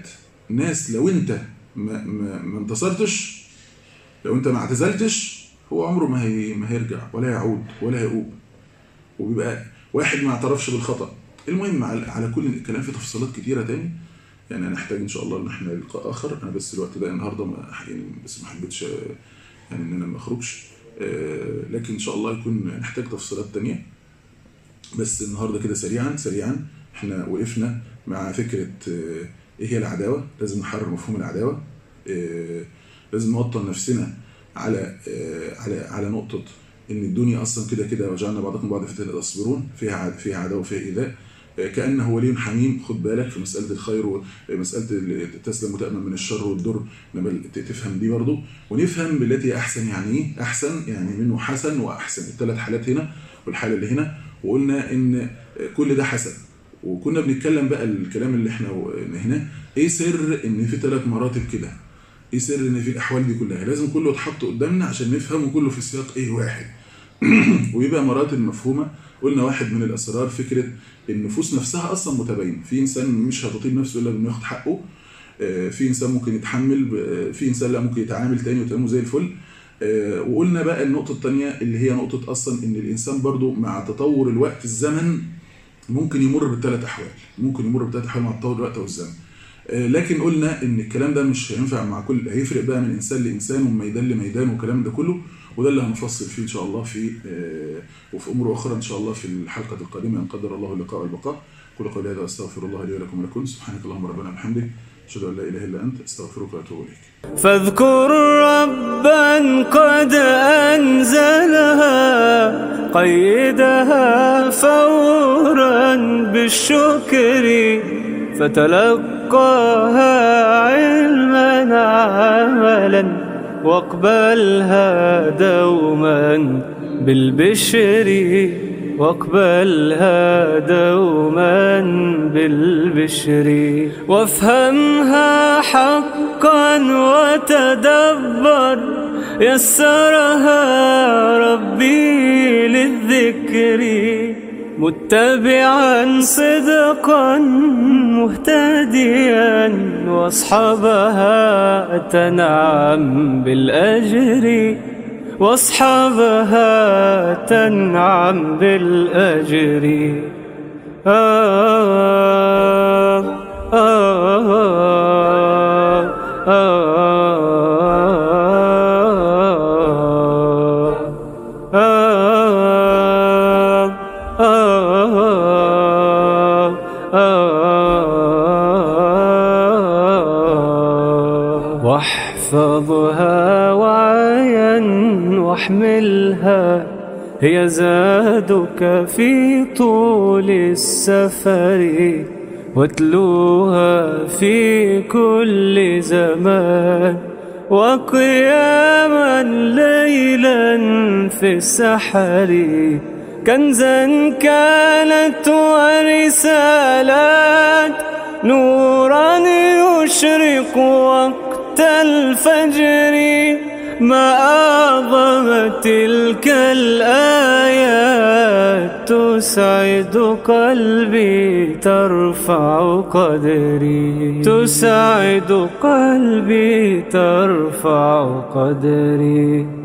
الناس لو انت ما, ما, ما انتصرتش لو انت ما اعتزلتش هو عمره ما, هي ما هيرجع ولا يعود ولا هيقوم وبيبقى واحد ما اعترفش بالخطأ المهم على, على كل الكلام في تفصيلات كتيرة تاني يعني هنحتاج ان شاء الله ان احنا لقاء اخر انا بس الوقت ده النهارده ما يعني بس ما حبيتش يعني ان انا ما اخرجش لكن ان شاء الله يكون نحتاج تفصيلات تانية بس النهارده كده سريعا سريعا احنا وقفنا مع فكره ايه هي العداوه لازم نحرر مفهوم العداوه لازم نوطن نفسنا على على على نقطه ان الدنيا اصلا كده كده وجعلنا بعضكم بعض فتنه تصبرون فيها فيها عداوه وفيها ايذاء كانه ولي حميم خد بالك في مساله الخير ومساله تسلم وتامن من الشر والضر لما تفهم دي برضه ونفهم بالتي احسن يعني ايه احسن يعني منه حسن واحسن الثلاث حالات هنا والحاله اللي هنا وقلنا ان كل ده حسن وكنا بنتكلم بقى الكلام اللي احنا هنا ايه سر ان في ثلاث مراتب كده ايه سر ان في الاحوال دي كلها لازم كله يتحط قدامنا عشان نفهمه كله في سياق ايه واحد ويبقى مراتب مفهومه قلنا واحد من الاسرار فكره النفوس نفسها اصلا متباينه في انسان مش هتطيب نفسه الا انه ياخد حقه في انسان ممكن يتحمل في انسان لا ممكن يتعامل تاني وتمامه زي الفل وقلنا بقى النقطة الثانية اللي هي نقطة أصلا إن الإنسان برضو مع تطور الوقت الزمن ممكن يمر بالثلاث أحوال ممكن يمر بالثلاث أحوال مع تطور الوقت والزمن لكن قلنا إن الكلام ده مش هينفع مع كل هيفرق بقى من إنسان لإنسان ومن ميدان لميدان والكلام ده كله وده اللي هنفصل فيه إن شاء الله في وفي أمور أخرى إن شاء الله في الحلقة القادمة إن قدر الله اللقاء والبقاء قولوا قولي هذا أستغفر الله لي ولكم ولكم سبحانك اللهم ربنا وبحمدك أشهد أن لا إله إلا أنت أستغفرك وأتوب إليك فاذكر ربا قد أنزلها قيدها فورا بالشكر فتلقاها علما عملا واقبلها دوما بالبشر واقبلها دوما بالبشر وافهمها حقا وتدبر يسرها ربي للذكر متبعا صدقا مهتديا واصحابها تنعم بالاجر واصحابها تنعم بالأجر آه آه آه واحفظها وعيا واحملها هي زادك في طول السفر واتلوها في كل زمان وقياما ليلا في السحر كنزا كانت ورسالات نورا يشرق وقت الفجر ما أعظم تلك الآيات تسعد قلبي ترفع قدري تسعد قلبي ترفع قدري